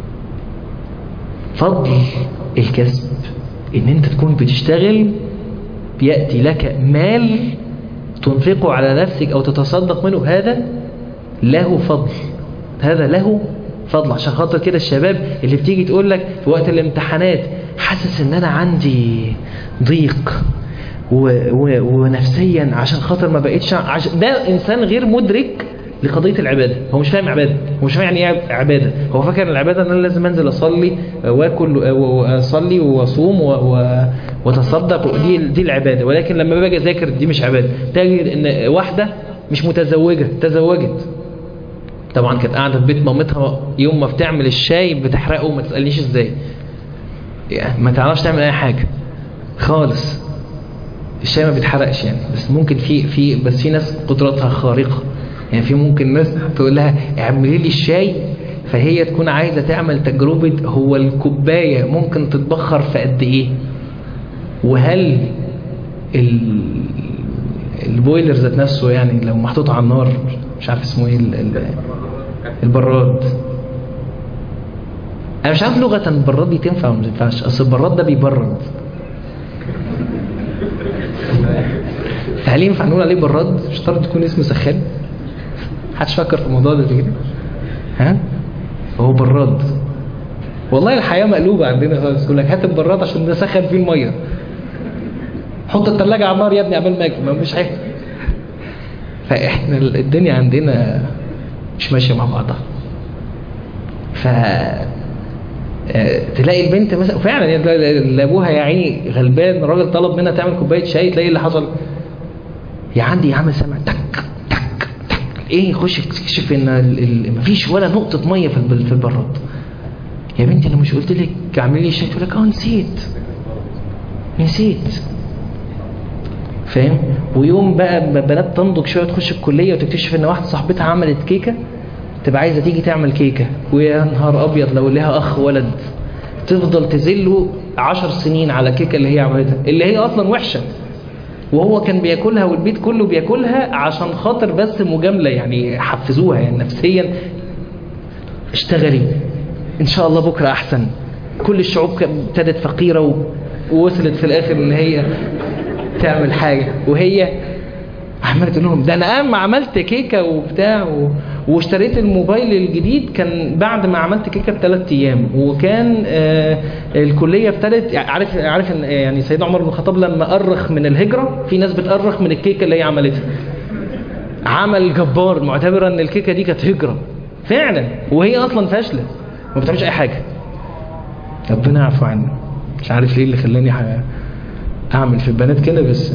فضل الكسب ان انت تكون بتشتغل بيأتي لك مال تنفقه على نفسك او تتصدق منه هذا له فضل هذا له فضل عشان خاطر كده الشباب اللي بتيجي تقول لك في وقت الامتحانات حاسس ان انا عندي ضيق و و ونفسيا عشان خاطر ما بقتش عشان ده انسان غير مدرك لقضيه العباده هو مش فاهم عباده هو مش فاهم يعني ايه عباده هو فاكر العباده ان انا لازم انزل اصلي واكل واصلي واصوم واتصدق دي دي العباده ولكن لما باجي اذاكر دي مش عباده تجد ان واحده مش متزوجه تزوجت طبعا كانت قاعده في بيت مامتها يوم ما بتعمل الشاي بتحرقه وما تسالنيش ازاي يعني ما تعرفش تعمل اي حاجه خالص الشاي ما بيتحرقش يعني بس ممكن في في بس في ناس قدراتها خارقه يعني في ممكن ناس تقول لها اعملي لي الشاي فهي تكون عايزه تعمل تجربه هو الكوبايه ممكن تتبخر في قد ايه وهل ال البويلر ذات نفسه يعني لو محطوط على النار مش عارف اسمه ايه البراد انا مش عارف لغه البراد دي تنفع ولا ما تنفعش اصل البراد ده بيبرد هل ينفع نقول عليه براد مش شرط تكون اسمه سخان محدش فكر في الموضوع ده كده ها هو براد والله الحياه مقلوبه عندنا خالص يقول لك هات البراد عشان نسخن فيه الميه حط الثلاجه على النار يا ابني قبل ما اجي ما مش حاجه فاحنا الدنيا عندنا مش ماشيه مع بعضها ف آه، تلاقي البنت مثلا فعلا يعني تلاقي اللي ابوها يا عيني غلبان راجل طلب منها تعمل كوبايه شاي تلاقي اللي حصل يا عندي يا عم سامع تك تك تك ايه يخش تكتشف ان ال- ال- مفيش ولا نقطه ميه في الب- في البراد يا بنتي انا مش قلت لك اعملي لي شاي تقول لك اه نسيت نسيت فاهم ويوم بقى ب- بنات تنضج شويه تخش الكليه وتكتشف ان واحده صاحبتها عملت كيكه تبقى عايزه تيجي تعمل كيكه ويا نهار ابيض لو لها اخ ولد تفضل تذله عشر سنين على كيكه اللي هي عملتها اللي هي اصلا وحشه وهو كان بياكلها والبيت كله بياكلها عشان خاطر بس مجامله يعني حفزوها يعني نفسيا اشتغلي ان شاء الله بكره احسن كل الشعوب كانت ابتدت فقيره و... ووصلت في الاخر ان هي تعمل حاجه وهي عماله تقول لهم ده انا اما عملت كيكه وبتاع و... واشتريت الموبايل الجديد كان بعد ما عملت كيكه بثلاث ايام وكان آه الكليه ابتدت يعني عارف عارف ان يعني سيدنا عمر بن الخطاب لما ارخ من الهجره في ناس بتأرخ من الكيكه اللي هي عملتها عمل جبار معتبره ان الكيكه دي كانت هجره فعلا وهي اصلا فاشله ما بتعملش اي حاجه ربنا يعفو عني مش عارف ليه اللي خلاني ح- اعمل في البنات كده بس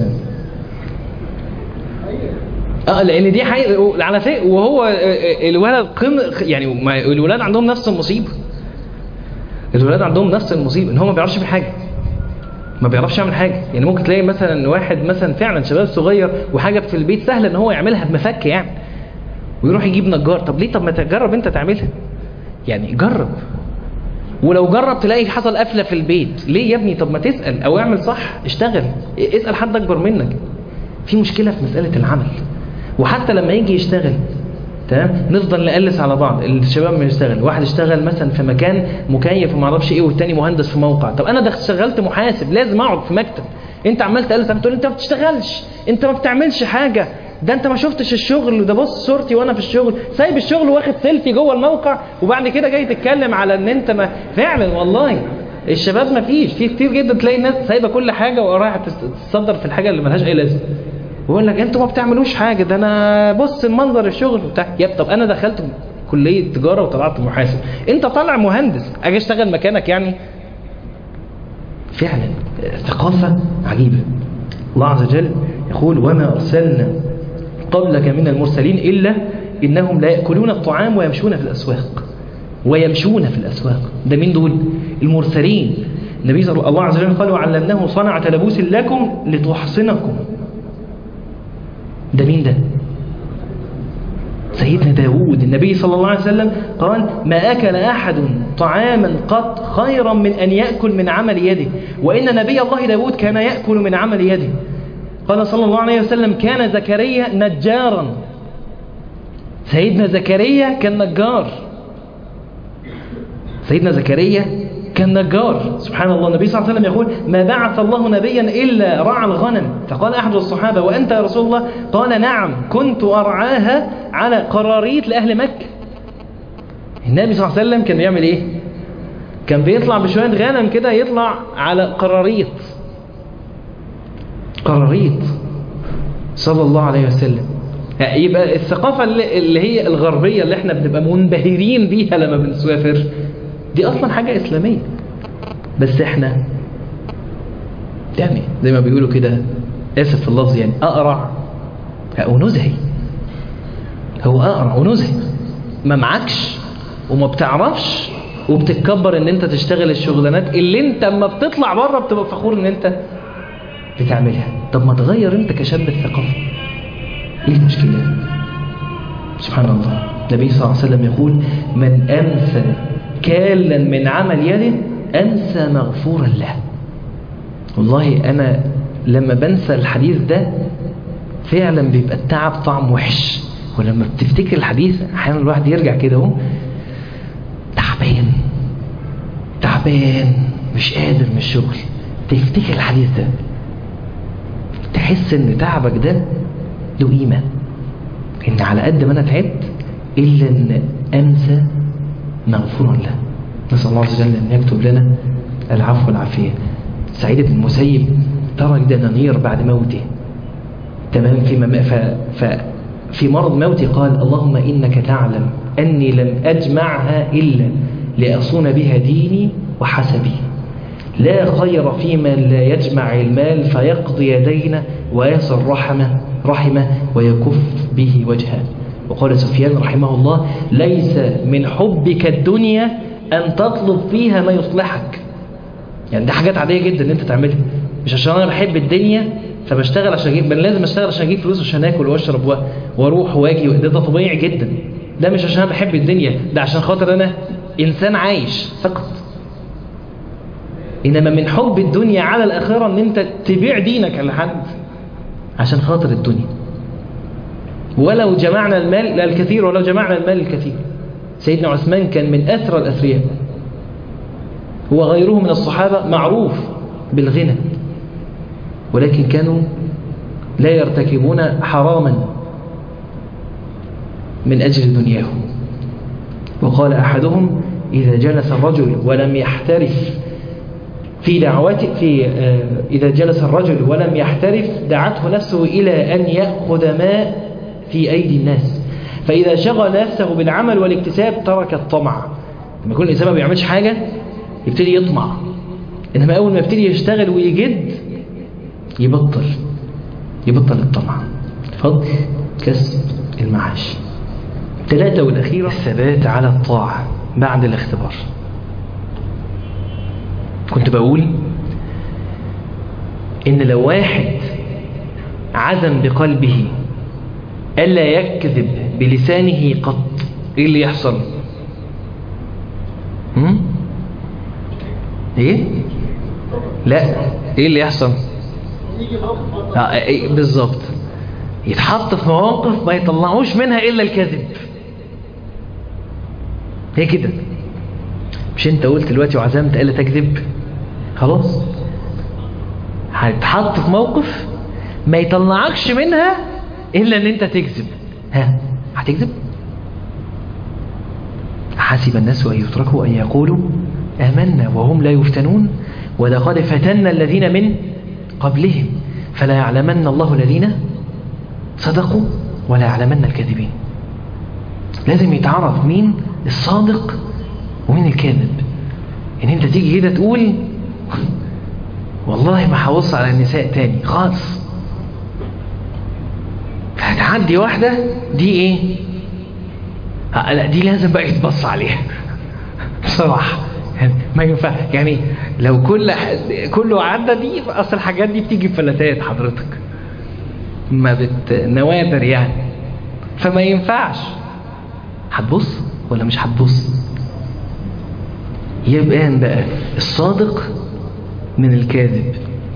اه لان دي حقيقة على فكره وهو آه، آه، الولد قم يعني ما- الولاد عندهم نفس المصيبه الولاد عندهم نفس المصيبه ان هو ما بيعرفش يعمل حاجه ما بيعرفش يعمل حاجه يعني ممكن تلاقي مثلا واحد مثلا فعلا شباب صغير وحاجه في البيت سهله ان هو يعملها بمفك يعني ويروح يجيب نجار طب ليه طب ما تجرب انت تعملها يعني جرب ولو جرب تلاقي حصل قفله في البيت ليه يا ابني طب ما تسال او اعمل صح اشتغل اسال حد اكبر منك في مشكله في مساله العمل وحتى لما يجي يشتغل تمام نفضل نقلس على بعض الشباب ما يشتغل واحد اشتغل مثلا في مكان مكيف وما اعرفش ايه والتاني مهندس في موقع طب انا ده اشتغلت محاسب لازم اقعد في مكتب انت عمال تقلس بتقول انت ما بتشتغلش انت ما بتعملش حاجه ده انت ما شفتش الشغل ده بص صورتي وانا في الشغل سايب الشغل واخد سيلفي جوه الموقع وبعد كده جاي تتكلم على ان انت ما فعلا والله الشباب ما فيش في كتير جدا تلاقي الناس سايبه كل حاجه ورايحه تتصدر في الحاجه اللي ملهاش اي لازمه ويقول لك انتوا ما بتعملوش حاجه ده انا بص المنظر الشغل بتاع يا طب انا دخلت كليه تجاره وطلعت محاسب انت طالع مهندس اجي اشتغل مكانك يعني فعلا ثقافه عجيبه الله عز وجل يقول وما ارسلنا قبلك من المرسلين الا انهم لا ياكلون الطعام ويمشون في الاسواق ويمشون في الاسواق ده مين دول المرسلين النبي صلى الله عليه وسلم قال وعلمناه صنعة لبوس لكم لتحصنكم ده مين ده سيدنا داود النبي صلى الله عليه وسلم قال ما أكل أحد طعاما قط خيرا من أن يأكل من عمل يده وإن نبي الله داود كان يأكل من عمل يده قال صلى الله عليه وسلم كان زكريا نجارا سيدنا زكريا كان نجار سيدنا زكريا كان نجار سبحان الله النبي صلى الله عليه وسلم يقول ما بعث الله نبيا إلا رعى الغنم فقال أحد الصحابة وأنت يا رسول الله قال نعم كنت أرعاها على قراريط لأهل مكة النبي صلى الله عليه وسلم كان بيعمل إيه كان بيطلع بشوية غنم كده يطلع على قراريط قراريط صلى الله عليه وسلم يعني يبقى الثقافة اللي اللي هي الغربية اللي احنا بنبقى منبهرين بيها لما بنسافر دي اصلا حاجة اسلامية بس احنا يعني زي ما بيقولوا كده اسف في اللفظ يعني اقرع او نزهي هو اقرع ونزهي ما معكش وما بتعرفش وبتتكبر ان انت تشتغل الشغلانات اللي انت اما بتطلع بره بتبقى فخور ان انت بتعملها طب ما تغير انت كشاب الثقافة ايه المشكلة سبحان الله النبي صلى الله عليه وسلم يقول من أنسى كالا من عمل يده أنسى مغفورا له والله أنا لما بنسى الحديث ده فعلا بيبقى التعب طعم وحش ولما بتفتكر الحديث أحيانا الواحد يرجع كده اهو تعبان تعبان مش قادر من الشغل تفتكر الحديث ده تحس ان تعبك ده له قيمة ان على قد ما انا تعبت الا ان انسى مغفورا له نسأل الله عز وجل ان يكتب لنا العفو والعافية سعيد بن المسيب ترك دنانير بعد موته تمام في مم... ف... ف... في مرض موتي قال اللهم إنك تعلم أني لم أجمعها إلا لأصون بها ديني وحسبي لا خير في من لا يجمع المال فيقضي دينه ويصل رحمه رحمه ويكف به وجهه وقال سفيان رحمه الله ليس من حبك الدنيا أن تطلب فيها ما يصلحك يعني دي حاجات عادية جدا ان انت تعملها مش عشان انا بحب الدنيا فبشتغل عشان اجيب بل لازم اشتغل عشان اجيب فلوس عشان اكل واشرب و- واروح واجي ده, ده طبيعي جدا ده مش عشان انا بحب الدنيا ده عشان خاطر انا انسان عايش فقط انما من حب الدنيا على الاخره ان انت تبيع دينك على حد عشان خاطر الدنيا ولو جمعنا المال لا الكثير ولو جمعنا المال الكثير سيدنا عثمان كان من اثرى الاثرياء هو غيره من الصحابه معروف بالغنى ولكن كانوا لا يرتكبون حراما من أجل دنياهم وقال أحدهم إذا جلس الرجل ولم يحترف في دعوته في آه، إذا جلس الرجل ولم يحترف دعته نفسه إلى أن يأخذ ماء في أيدي الناس فإذا شغل نفسه بالعمل والاكتساب ترك الطمع لما يكون الإنسان ما بيعملش حاجة يبتدي يطمع إنما أول ما يبتدي يشتغل ويجد يبطل يبطل الطمع فضل كسب المعاش ثلاثة والأخيرة الثبات على الطاعة بعد الاختبار كنت بقول إن لو واحد عزم بقلبه ألا يكذب بلسانه قط إيه اللي يحصل؟ هم؟ إيه؟ لا إيه اللي يحصل؟ آه، إيه، بالظبط يتحط في مواقف ما يطلعوش منها إلا الكذب هي كده مش انت قلت دلوقتي وعزمت الا تكذب خلاص هتتحط في موقف ما يطلعكش منها الا ان انت تكذب ها هتكذب حسب الناس ان يتركوا ان يقولوا امنا وهم لا يفتنون ولقد فتنا الذين من قبلهم فلا يعلمن الله الذين صدقوا ولا يعلمن الكاذبين لازم يتعرف مين الصادق ومين الكاذب ان انت تيجي كده تقول والله ما هبص على النساء تاني خالص هتعدي واحدة دي ايه آه، لا دي لازم بقى يتبص عليها بصراحة يعني ما ينفع يعني لو كل كله عدى دي اصل الحاجات دي بتيجي بفلاتات حضرتك ما بت نوادر يعني فما ينفعش هتبص ولا مش هتبص يبقى بقى الصادق من الكاذب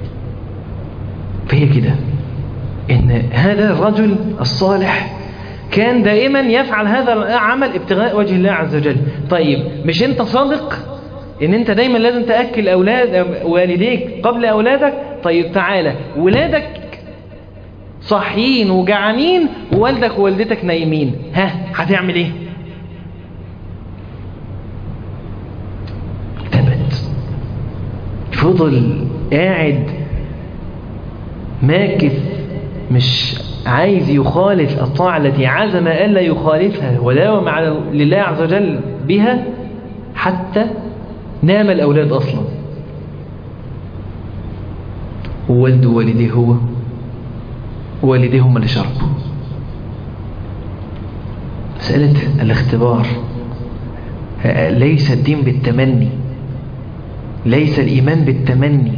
فهي كده ان هذا الرجل الصالح كان دائما يفعل هذا العمل ابتغاء وجه الله عز وجل طيب مش انت صادق ان انت دايما لازم تأكل اولاد والديك قبل اولادك طيب تعالى ولادك صاحيين وجعانين ووالدك ووالدتك نايمين ها هتعمل ايه ثبت فضل قاعد ماكث مش عايز يخالف الطاعة التي عزم ألا يخالفها وداوم على لله عز وجل بها حتى نام الأولاد أصلا ووالده ووالديه هو والديه هم اللي شربوا مسألة الاختبار ليس الدين بالتمني ليس الإيمان بالتمني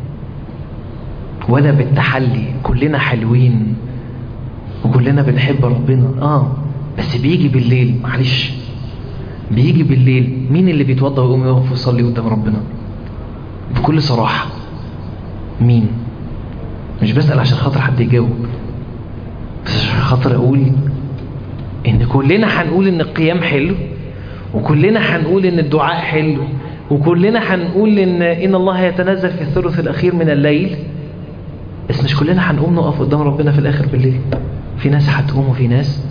ولا بالتحلي كلنا حلوين وكلنا بنحب ربنا آه بس بيجي بالليل معلش بيجي بالليل مين اللي بيتوضى ويقوم يقف ويصلي قدام ربنا بكل صراحة مين مش بسأل عشان خاطر حد يجاوب بس عشان خاطر أقول إن كلنا هنقول إن القيام حلو وكلنا هنقول إن الدعاء حلو وكلنا هنقول إن إن الله يتنزل في الثلث الأخير من الليل بس مش كلنا هنقوم نقف قدام ربنا في الآخر بالليل في ناس هتقوم وفي ناس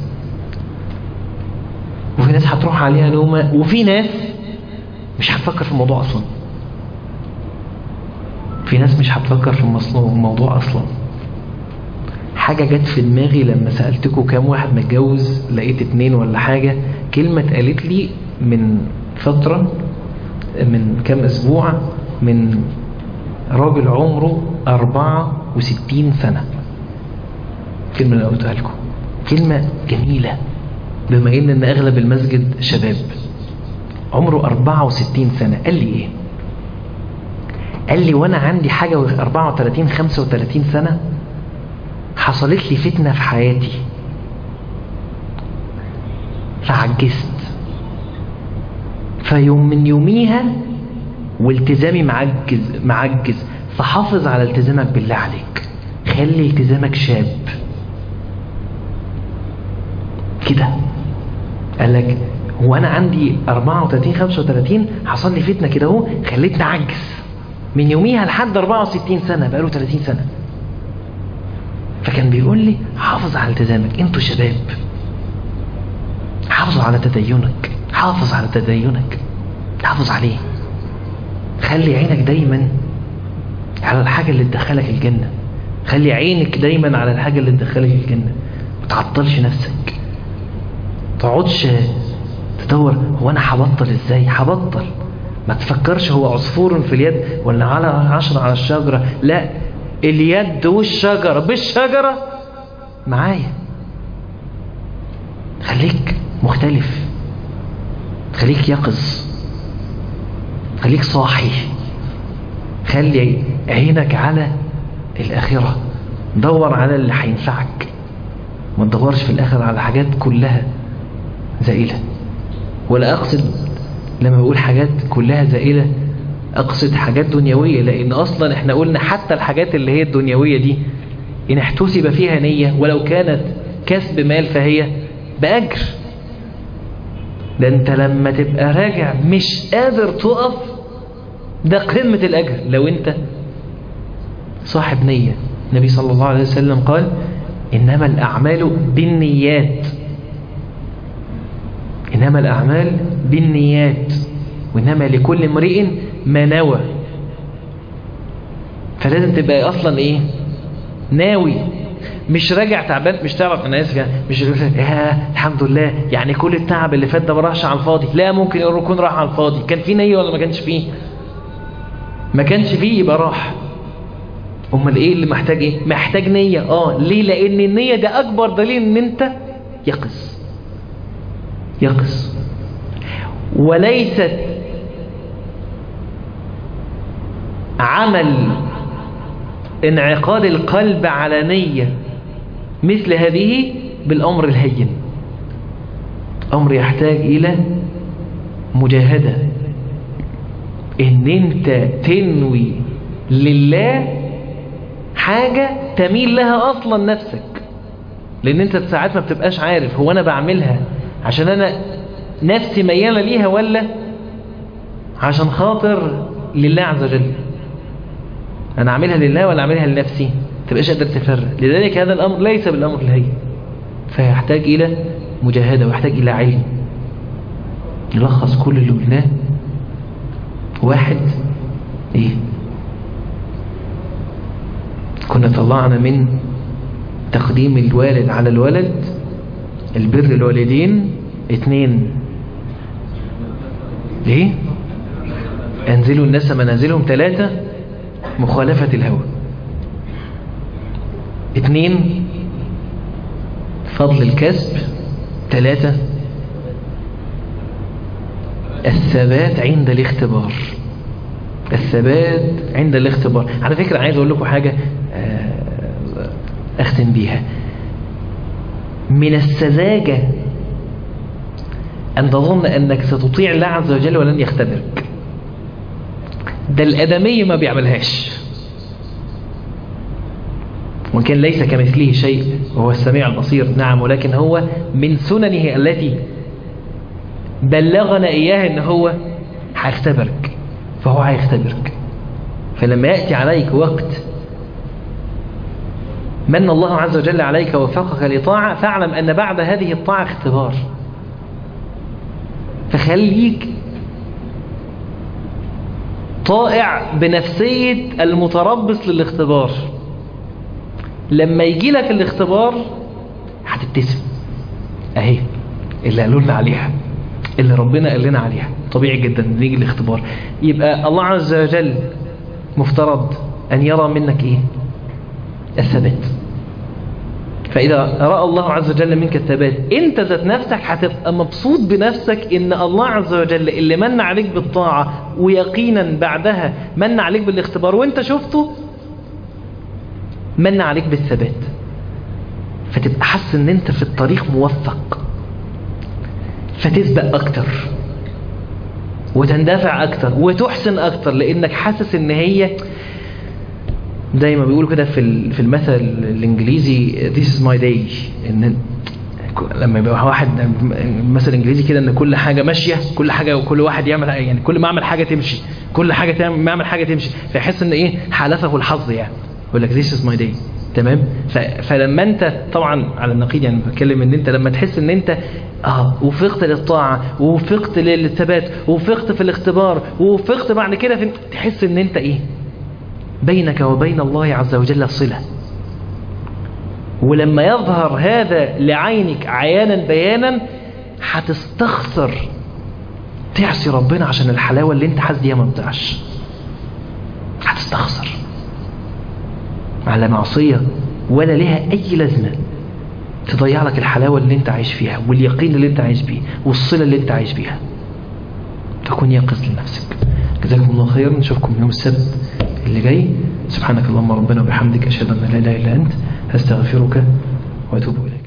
وفي ناس هتروح عليها نومة وفي ناس مش هتفكر في الموضوع أصلا في ناس مش هتفكر في الموضوع أصلا حاجة جت في دماغي لما سألتكم كام واحد متجوز لقيت اتنين ولا حاجة كلمة اتقالت لي من فترة من كام أسبوع من راجل عمره 64 سنة كلمة اللي قلتها لكم كلمة جميلة بما إن, إن أغلب المسجد شباب عمره 64 سنة قال لي إيه قال لي وأنا عندي حاجة و 34 35 سنة حصلت لي فتنة في حياتي فعجزت فيوم من يوميها والتزامي معجز معجز فحافظ على التزامك بالله عليك خلي التزامك شاب كده قال لك هو انا عندي 34 35 حصل لي فتنه كده اهو خلتني اعجز من يوميها لحد 64 سنه بقاله 30 سنه فكان بيقول لي حافظ على التزامك انتوا شباب حافظوا على تدينك حافظ على تدينك حافظ عليه خلي عينك دايما على الحاجة اللي تدخلك الجنة خلي عينك دايما على الحاجة اللي تدخلك الجنة ما تعطلش نفسك تقعدش تدور هو انا هبطل ازاي هبطل ما تفكرش هو عصفور في اليد ولا على عشرة على الشجرة لا اليد والشجرة بالشجرة معايا خليك مختلف خليك يقظ خليك صاحي خلي عينك على الآخرة دور على اللي هينفعك ما تدورش في الآخرة على حاجات كلها زائلة ولا أقصد لما بقول حاجات كلها زائلة أقصد حاجات دنيوية لأن أصلا احنا قلنا حتى الحاجات اللي هي الدنيوية دي إن احتسب فيها نية ولو كانت كسب مال فهي بأجر ده انت لما تبقى راجع مش قادر تقف ده قمة الأجر لو انت صاحب نية النبي صلى الله عليه وسلم قال إنما الأعمال بالنيات إنما الأعمال بالنيات وإنما لكل امرئ ما نوى فلازم تبقى أصلا إيه ناوي مش راجع تعبان مش تعرف انا اسف يعني مش يا الحمد لله يعني كل التعب اللي فات ده ما راحش على الفاضي لا ممكن يكون راح على الفاضي كان في نيه ولا ما كانش فيه ما كانش فيه يبقى راح امال ايه اللي محتاج ايه محتاج نيه اه ليه لان النيه ده اكبر دليل ان انت يقظ يقظ وليست عمل انعقاد القلب على نية مثل هذه بالأمر الهين أمر يحتاج إلى مجاهدة إن أنت تنوي لله حاجة تميل لها أصلا نفسك لأن أنت ساعات ما بتبقاش عارف هو أنا بعملها عشان أنا نفسي ميالة ليها ولا عشان خاطر لله عز وجل أنا أعملها لله ولا أعملها لنفسي تبقاش قادر تفرق لذلك هذا الأمر ليس بالأمر الهين فيحتاج إلى مجاهدة ويحتاج إلى علم نلخص كل اللي قلناه واحد إيه كنا طلعنا من تقديم الوالد على الولد البر الوالدين اتنين ايه انزلوا الناس منازلهم ثلاثة مخالفة الهوى اتنين فضل الكسب ثلاثة الثبات عند الاختبار الثبات عند الاختبار على فكرة عايز اقول لكم حاجة اختم بيها من السذاجة أن تظن أنك ستطيع الله عز وجل ولن يختبرك ده الأدمي ما بيعملهاش وإن كان ليس كمثله شيء وهو السميع البصير نعم ولكن هو من سننه التي بلغنا إياها أن هو هيختبرك فهو هيختبرك فلما يأتي عليك وقت من الله عز وجل عليك ووفقك لطاعة فاعلم أن بعد هذه الطاعة اختبار فخليك طائع بنفسية المتربص للاختبار لما يجي لك الاختبار هتبتسم اهي اللي قالوا لنا عليها اللي ربنا قال لنا عليها طبيعي جدا نيجي الاختبار يبقى الله عز وجل مفترض أن يرى منك إيه الثبات فإذا رأى الله عز وجل منك الثبات أنت ذات نفسك هتبقى مبسوط بنفسك إن الله عز وجل اللي من عليك بالطاعة ويقينا بعدها من عليك بالاختبار وأنت شفته من عليك بالثبات فتبقى حاسس ان انت في الطريق موفق فتسبق اكتر وتندفع اكتر وتحسن اكتر لانك حاسس ان هي زي ما بيقولوا كده في في المثل الانجليزي this is my day ان لما يبقى واحد مثل انجليزي كده ان كل حاجه ماشيه كل حاجه وكل واحد يعمل يعني كل ما اعمل حاجه تمشي كل حاجه تعمل ما اعمل حاجه تمشي فيحس ان ايه حالفه الحظ يعني يقول لك this is my day تمام فلما انت طبعا على النقيض يعني بتكلم ان انت لما تحس ان انت اه وفقت للطاعه ووفقت للثبات ووفقت في الاختبار ووفقت بعد كده في تحس ان انت ايه بينك وبين الله عز وجل صله ولما يظهر هذا لعينك عيانا بيانا هتستخسر تعصي ربنا عشان الحلاوه اللي انت حاسس بيها ما بتاعش هتستخسر على معصية ولا لها أي لازمة تضيع لك الحلاوة اللي انت عايش فيها واليقين اللي انت عايش بيه والصلة اللي انت عايش بيها تكون يقظ لنفسك جزاكم الله خيرا نشوفكم يوم السبت اللي جاي سبحانك اللهم ربنا وبحمدك أشهد أن لا إله إلا أنت هستغفرك وأتوب إليك